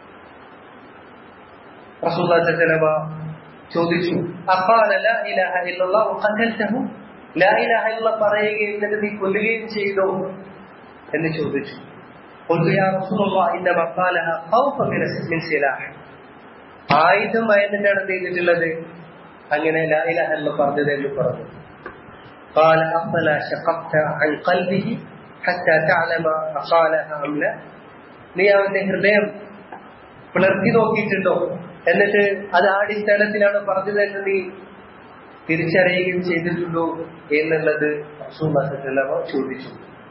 റസൂല്ലാസ്ലമ ചോദിച്ചു അപ്പാലല്ല ഇലാഹ ഇല്ലല്ലാഹു ഖതൽതഹു ലാ ഇലാഹ ഇല്ല പറയുകയും എന്നിട്ട് നീ കൊല്ലുകയും ചെയ്തോ എന്ന് ചോദിച്ചു قلت يا رسول الله انما قالها خوفا من سلاح ആയുധം ഭയന്നിട്ടാണ് എന്ത് ചെയ്തിട്ടുള്ളത് അങ്ങനെ ലാ ഇലാഹ ഇല്ല പറഞ്ഞത് എന്ന് പറഞ്ഞു قال أفلا شققت عن قلبه حتى تعلم أقالها أم لا നീ അവന്റെ ഹൃദയം പിളർത്തി നോക്കിയിട്ടുണ്ടോ എന്നിട്ട് അത് ആ അടിസ്ഥാനത്തിലാണ് പറഞ്ഞതെന്ന് നീ തിരിച്ചറിയുകയും ചെയ്തിട്ടുണ്ടോ എന്നുള്ളത് ചോദിച്ചു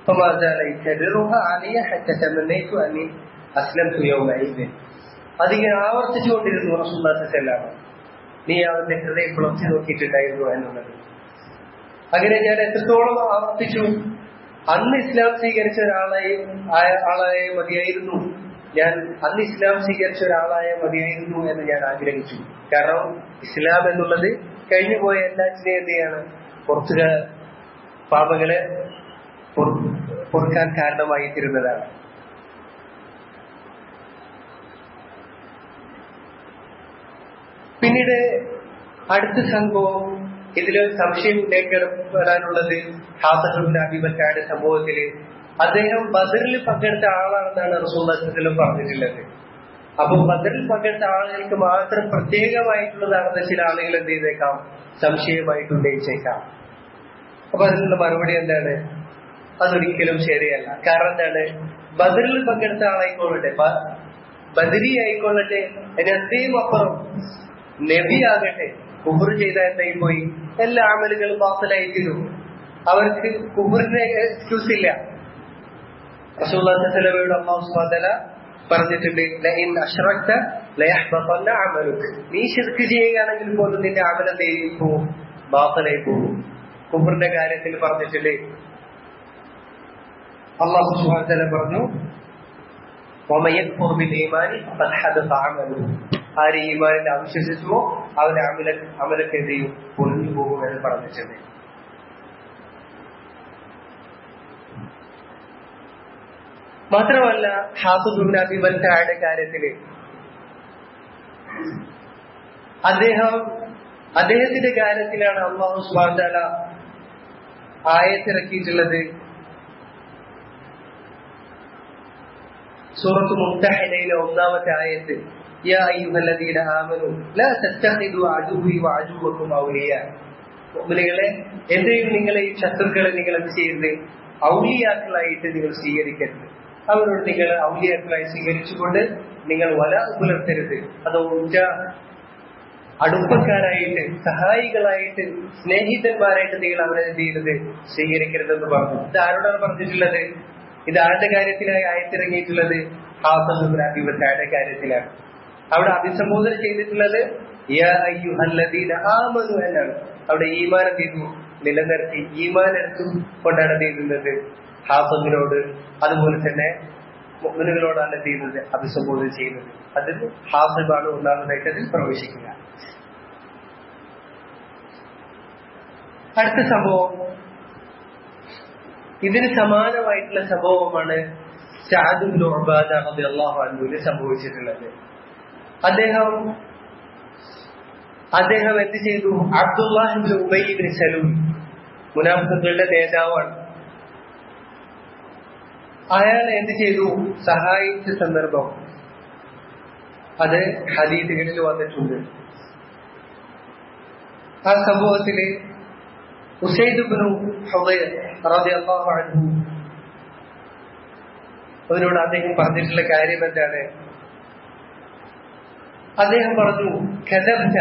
അതിങ്ങനെ ആവർത്തിച്ചുകൊണ്ടിരുന്നു റസൂല്ലാസെല്ലാം നീ അവന്റെ ഹൃദയം പിളർത്തി നോക്കിയിട്ടുണ്ടായിരുന്നു എന്നുള്ളത് അങ്ങനെ ഞാൻ എത്രത്തോളം ആവർത്തിച്ചു അന്ന് ഇസ്ലാം സ്വീകരിച്ച ഒരാളായി ആളായ മതിയായിരുന്നു ഞാൻ അന്ന് ഇസ്ലാം സ്വീകരിച്ച ഒരാളായ മതിയായിരുന്നു എന്ന് ഞാൻ ആഗ്രഹിച്ചു കാരണം ഇസ്ലാം എന്നുള്ളത് കഴിഞ്ഞുപോയ എല്ലാറ്റിനെയും എന്ത് ചെയ്യാണ് പുറത്തുക പാപങ്ങളെ പൊറുക്കാൻ കാരണമായി തീരുന്നതാണ് പിന്നീട് അടുത്ത സംഭവം ഇതിലൊരു സംശയം ഉന്നയിക്കപ്പെടാനുള്ളത് ഹാസറുബിൻ അബിബക്കാരുടെ സംഭവത്തില് അദ്ദേഹം ബദറിൽ പങ്കെടുത്ത ആളാണെന്നാണ് റസൂലും പറഞ്ഞിട്ടുള്ളത് അപ്പൊ ബദറിൽ പങ്കെടുത്ത ആളുകൾക്ക് മാത്രം പ്രത്യേകമായിട്ടുള്ളതാണെന്ന് ചില ആളുകൾ എന്ത് ചെയ്തേക്കാം സംശയമായിട്ട് ഉന്നയിച്ചേക്കാം അപ്പൊ അതിനുള്ള മറുപടി എന്താണ് അതൊരിക്കലും ശരിയല്ല കാരണം എന്താണ് ബദറിൽ പങ്കെടുത്ത ആളായിക്കൊള്ളട്ടെ ബദരി ആയിക്കൊള്ളട്ടെ അതിന് എന്തേയും അപ്പുറം നബി ആകട്ടെ കുബർ ചെയ്ത എന്തായി പോയി എല്ലാ അമലുകളും ബാത്തലായി തീരും അവർക്ക് കുബറിന് എക്സ്ക്യൂസ് ഇല്ല റസൂലയുടെ അമ്മാവുസ്മാതല പറഞ്ഞിട്ടുണ്ട് ലഇൻ അഷ്റക്ത ലയഹ്ബത്തന്ന അമലുക്ക് നീ ശിർക്ക് ചെയ്യുകയാണെങ്കിൽ പോലും നിന്റെ അമലം നേരി പോവും ബാത്തലായി പോകും കുബറിന്റെ കാര്യത്തിൽ പറഞ്ഞിട്ടുണ്ട് അള്ളാഹു സുഹാത്തല പറഞ്ഞു ആര് ഈമാനിൽ അവിശ്വസിച്ചുവോ അവന്റെ അമല അമലൊക്കെ എന്ത് ചെയ്യും പൊളിഞ്ഞു പോകും എന്ന് പറഞ്ഞിട്ടുണ്ട് മാത്രമല്ല ഹാസുബിൻ അബിബൽക്കാരുടെ കാര്യത്തില് അദ്ദേഹം അദ്ദേഹത്തിന്റെ കാര്യത്തിലാണ് അള്ളാഹു സ്വാന്താല ആയത്തിറക്കിയിട്ടുള്ളത് സൂറത്ത് മുംതഹിനയിലെ ഒന്നാമത്തെ ആയത്ത് യാ അയ്യുഹല്ലദീന ആമനു ലാ തത്തഖിദു അദുവി വഅദുവക്കും ഔലിയ മുഅ്മിനുകളെ എന്തെയും നിങ്ങളെ ഈ ശത്രുക്കളെ നിങ്ങൾ എന്ത് ചെയ്യരുത് ഔലിയാക്കളായിട്ട് നിങ്ങൾ സ്വീകരിക്കരുത് അവരോട് നിങ്ങൾ ഔലിയാക്കളായി സ്വീകരിച്ചുകൊണ്ട് നിങ്ങൾ വല പുലർത്തരുത് അത് ഉച്ച അടുപ്പക്കാരായിട്ട് സഹായികളായിട്ട് സ്നേഹിതന്മാരായിട്ട് നിങ്ങൾ അവരെ എന്ത് ചെയ്യരുത് സ്വീകരിക്കരുതെന്ന് പറഞ്ഞു ഇത് ആരോടാണ് പറഞ്ഞിട്ടുള്ളത് ഇത് ആരുടെ കാര്യത്തിലായി ആയത്തിറങ്ങിയിട്ടുള്ളത് ഹാസബിബിന്റെ കാര്യത്തിലാണ് അവിടെ അഭിസംബോധന ചെയ്തിട്ടുള്ളത് ആമനു എന്നാണ് അവിടെ ഈമാൻ എന്ത് ചെയ്തു നിലനിർത്തി ഈമാൻ എടുത്തു കൊണ്ടാണ് എന്ത് ചെയ്യുന്നത് ഹാസബിനോട് അതുപോലെ തന്നെ മുഅ്മിനുകളോടാണ് എന്ത് ചെയ്യുന്നത് അഭിസംബോധന ചെയ്യുന്നത് അതിൽ ഹാസിബാണ് ഒന്നാമതായിട്ട് അതിൽ പ്രവേശിക്കുക അടുത്ത സംഭവം ഇതിന് സമാനമായിട്ടുള്ള സംഭവമാണ് അള്ളാഹു അന്നുവിന് സംഭവിച്ചിട്ടുള്ളത് അദ്ദേഹം അദ്ദേഹം എന്ത് ചെയ്തു അബ്ദുല്ലാഹിബിൻ ഉബൈബിൻ സലൂൻ മുനാഫിക്കുകളുടെ നേതാവാണ് അയാൾ എന്ത് ചെയ്തു സഹായിച്ച സന്ദർഭം അത് ഹദീദുകളിൽ വന്നിട്ടുണ്ട് ആ സംഭവത്തില് ഉസൈദുബിനു റളിയല്ലാഹു അൻഹു അതിനോട് അദ്ദേഹം പറഞ്ഞിട്ടുള്ള കാര്യം എന്താണ് അദ്ദേഹം പറഞ്ഞു കദബ്ത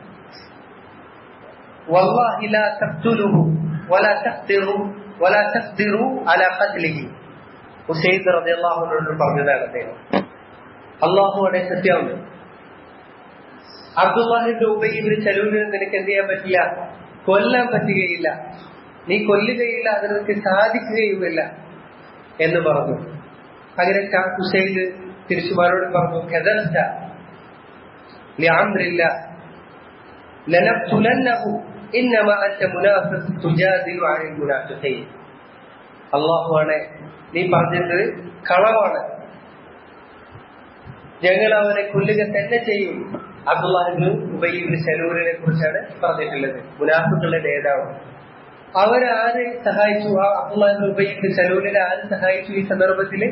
വല്ലാഹി ലാ തഖ്തുലുഹു വലാ തഖ്ദിറു വലാ തഖ്ദിറു അലാ ഖത്ലിഹി ഉസൈദ് റളിയല്ലാഹു അൻഹു പറഞ്ഞതാണ് അദ്ദേഹം അള്ളാഹുവിടെ സത്യം അബ്ദുല്ലാഹിന്റെ ഉബൈബിന് ചെലവിന് നിനക്ക് എന്ത് ചെയ്യാൻ പറ്റില്ല കൊല്ലാൻ പറ്റുകയില്ല നീ കൊല്ലുകയില്ല അത് നിനക്ക് സാധിക്കുകയുമില്ല എന്ന് പറഞ്ഞു അങ്ങനെ ഹുസൈദ് തിരിച്ചുമാരോട് പറഞ്ഞു ഖദർച്ച ലിഅംറില്ല ലനഖ്തുലന്നഹു ഇന്നമാ അൻത മുനാഫിഖ് തുജാദിലു അനിൽ മുനാഫിഖീൻ അല്ലാഹുവാണ് നീ പറഞ്ഞത് കളവാണ് ഞങ്ങൾ അവനെ കൊല്ലുക തന്നെ ചെയ്യും അബ്ദുല്ലാഹിബിന് ഉബൈബിന് സലൂരിനെ കുറിച്ചാണ് പറഞ്ഞിട്ടുള്ളത് മുനാഫിക്കുകളുടെ നേതാവ് അവരാരെ സഹായിച്ചു ആ അബ്ദുല്ലാഹിബിൻ ഉബൈബിന് സലൂരിനെ ആര് സഹായിച്ചു ഈ സന്ദർഭത്തില്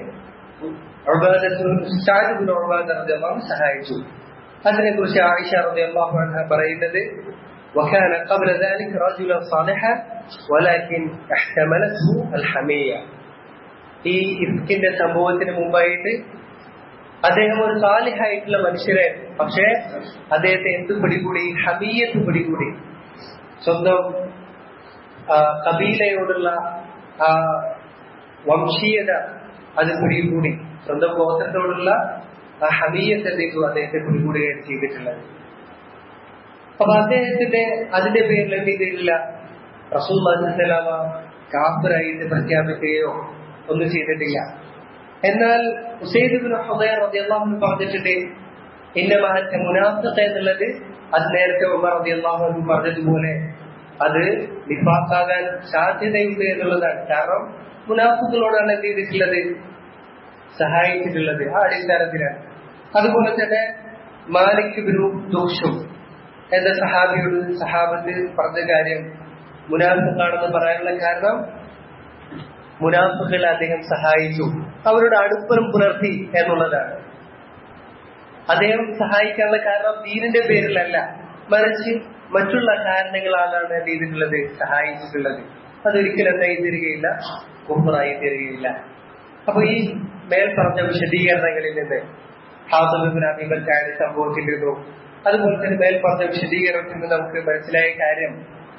സഹായിച്ചു അതിനെ കുറിച്ച് ആയിഷ റളിയല്ലാഹു അൻഹ പറയുന്നത് وكان قبل ذلك رجلا صالحا ولكن احتملته الحمية ഈ ഇഫ്കിന്റെ സംഭവത്തിന് മുമ്പായിട്ട് അദ്ദേഹം ഒരു സാലിഹായിട്ടുള്ള മനുഷ്യരെ പക്ഷേ അദ്ദേഹത്തെ എന്ത് പിടികൂടി ഹമീയത്ത് പിടികൂടി സ്വന്തം കബീലയോടുള്ള ആ വംശീയത അത് പിടികൂടി സ്വന്തം ഗോത്രത്തോടുള്ള ആ ഹമീയത്ത് എന്തെങ്കിലും അദ്ദേഹത്തെ പിടികൂടുകയാണ് ചെയ്തിട്ടുള്ളത് അപ്പൊ അദ്ദേഹത്തിന്റെ അതിന്റെ പേരിൽ എന്ത് ചെയ്തിട്ടില്ല റസൂൽ അലിസ്ലാമ കാഫറായിട്ട് പ്രഖ്യാപിക്കുകയോ ഒന്നും ചെയ്തിട്ടില്ല എന്നാൽ ഉസൈദുബിൻ ഹുദൈർ റളിയല്ലാഹു അൻഹു പറഞ്ഞിട്ടുണ്ട് ഇന്ന മഹത്ത മുനാഫിഖ എന്നുള്ളത് അത് നേരത്തെ ഉമർ റളിയല്ലാഹു അൻഹു പറഞ്ഞതുപോലെ അത് നിഫാഖാകാൻ സാധ്യതയുണ്ട് എന്നുള്ളതാണ് കാരണം മുനാഫിഖുകളോടാണ് എന്ത് ചെയ്തിട്ടുള്ളത് സഹായിച്ചിട്ടുള്ളത് ആ അടിസ്ഥാനത്തിലാണ് അതുപോലെ തന്നെ മാലിക് ബിനു ദോഷും എന്ന സഹാബിയോട് സഹാബത്ത് പറഞ്ഞ കാര്യം മുനാഫിഖാണെന്ന് പറയാനുള്ള കാരണം മുനാഫികളെ അദ്ദേഹം സഹായിച്ചു അവരുടെ അടുപ്പനം പുലർത്തി എന്നുള്ളതാണ് അദ്ദേഹം സഹായിക്കാനുള്ള കാരണം ദീനിന്റെ പേരിലല്ല മറിച്ച് മറ്റുള്ള കാരണങ്ങളാലാണ് എന്ത് ചെയ്തിട്ടുള്ളത് സഹായിച്ചിട്ടുള്ളത് അതൊരിക്കലും എന്തായി തീരുകയില്ല കുമ്പറായി തീരുകയില്ല അപ്പൊ ഈ മേൽ പറഞ്ഞ വിശദീകരണങ്ങളിൽ നിന്ന് ഹാസബിൻ അബിബൽക്കാരുടെ സംഭവത്തിൽ നിന്നും അതുപോലെ തന്നെ മേൽ പറഞ്ഞ വിശദീകരണത്തിൽ നിന്ന് നമുക്ക് മനസ്സിലായ കാര്യം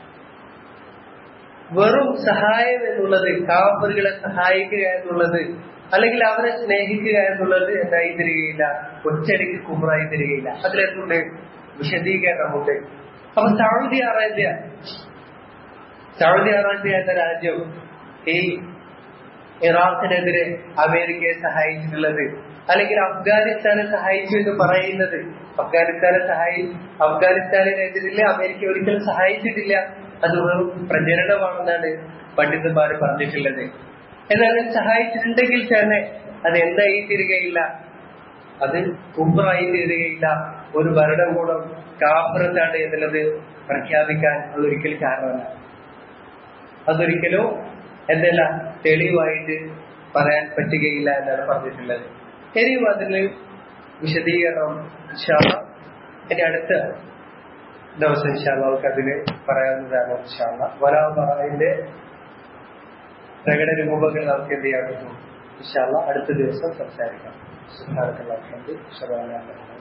വെറും സഹായം എന്നുള്ളത് കാപ്പറുകളെ സഹായിക്കുക എന്നുള്ളത് അല്ലെങ്കിൽ അവരെ സ്നേഹിക്കുക എന്നുള്ളത് എന്തായി തരികയില്ല ഒറ്റടിക്ക് കുമറായി തരികയില്ല അതിലെന്തുണ്ട് വിശദീകരണമുണ്ട് അപ്പൊ സൗദി അറേബ്യ സൗദി അറേബ്യ എന്ന രാജ്യം ഈ ഇറാഖിനെതിരെ അമേരിക്കയെ സഹായിച്ചിട്ടുള്ളത് അല്ലെങ്കിൽ അഫ്ഗാനിസ്ഥാനെ സഹായിച്ചു എന്ന് പറയുന്നത് അഫ്ഗാനിസ്ഥാനെ സഹായി അഫ്ഗാനിസ്ഥാനെതിരിൽ അമേരിക്ക ഒരിക്കലും സഹായിച്ചിട്ടില്ല അത് വെറും പ്രചരണമാണെന്നാണ് പണ്ഡിതന്മാർ പറഞ്ഞിട്ടുള്ളത് എന്നാൽ സഹായിച്ചിട്ടുണ്ടെങ്കിൽ തന്നെ അത് എന്തായി തീരുകയില്ല അത് കുമ്പറായി തീരുകയില്ല ഒരു ഭരണകൂടം കാപ്പുറത്താണ് എന്നുള്ളത് പ്രഖ്യാപിക്കാൻ അതൊരിക്കലും കാരണമല്ല അതൊരിക്കലും എന്തല്ല തെളിവായിട്ട് പറയാൻ പറ്റുകയില്ല എന്നാണ് പറഞ്ഞിട്ടുള്ളത് ഇനിയും അതിന് വിശദീകരണം ഇൻഷാല്ല ഇനി അടുത്ത ദിവസം ഇൻഷാല്ല നമുക്ക് അതിന് പറയാവുന്നതാണ് ഇൻഷാല്ല വരാബറിന്റെ പ്രകടന രൂപങ്ങൾ നമുക്ക് എന്ത് ചെയ്യാൻ പറ്റും ഇൻഷാല്ല അടുത്ത ദിവസം സംസാരിക്കാം സുഹാർക്കുള്ള ശബാന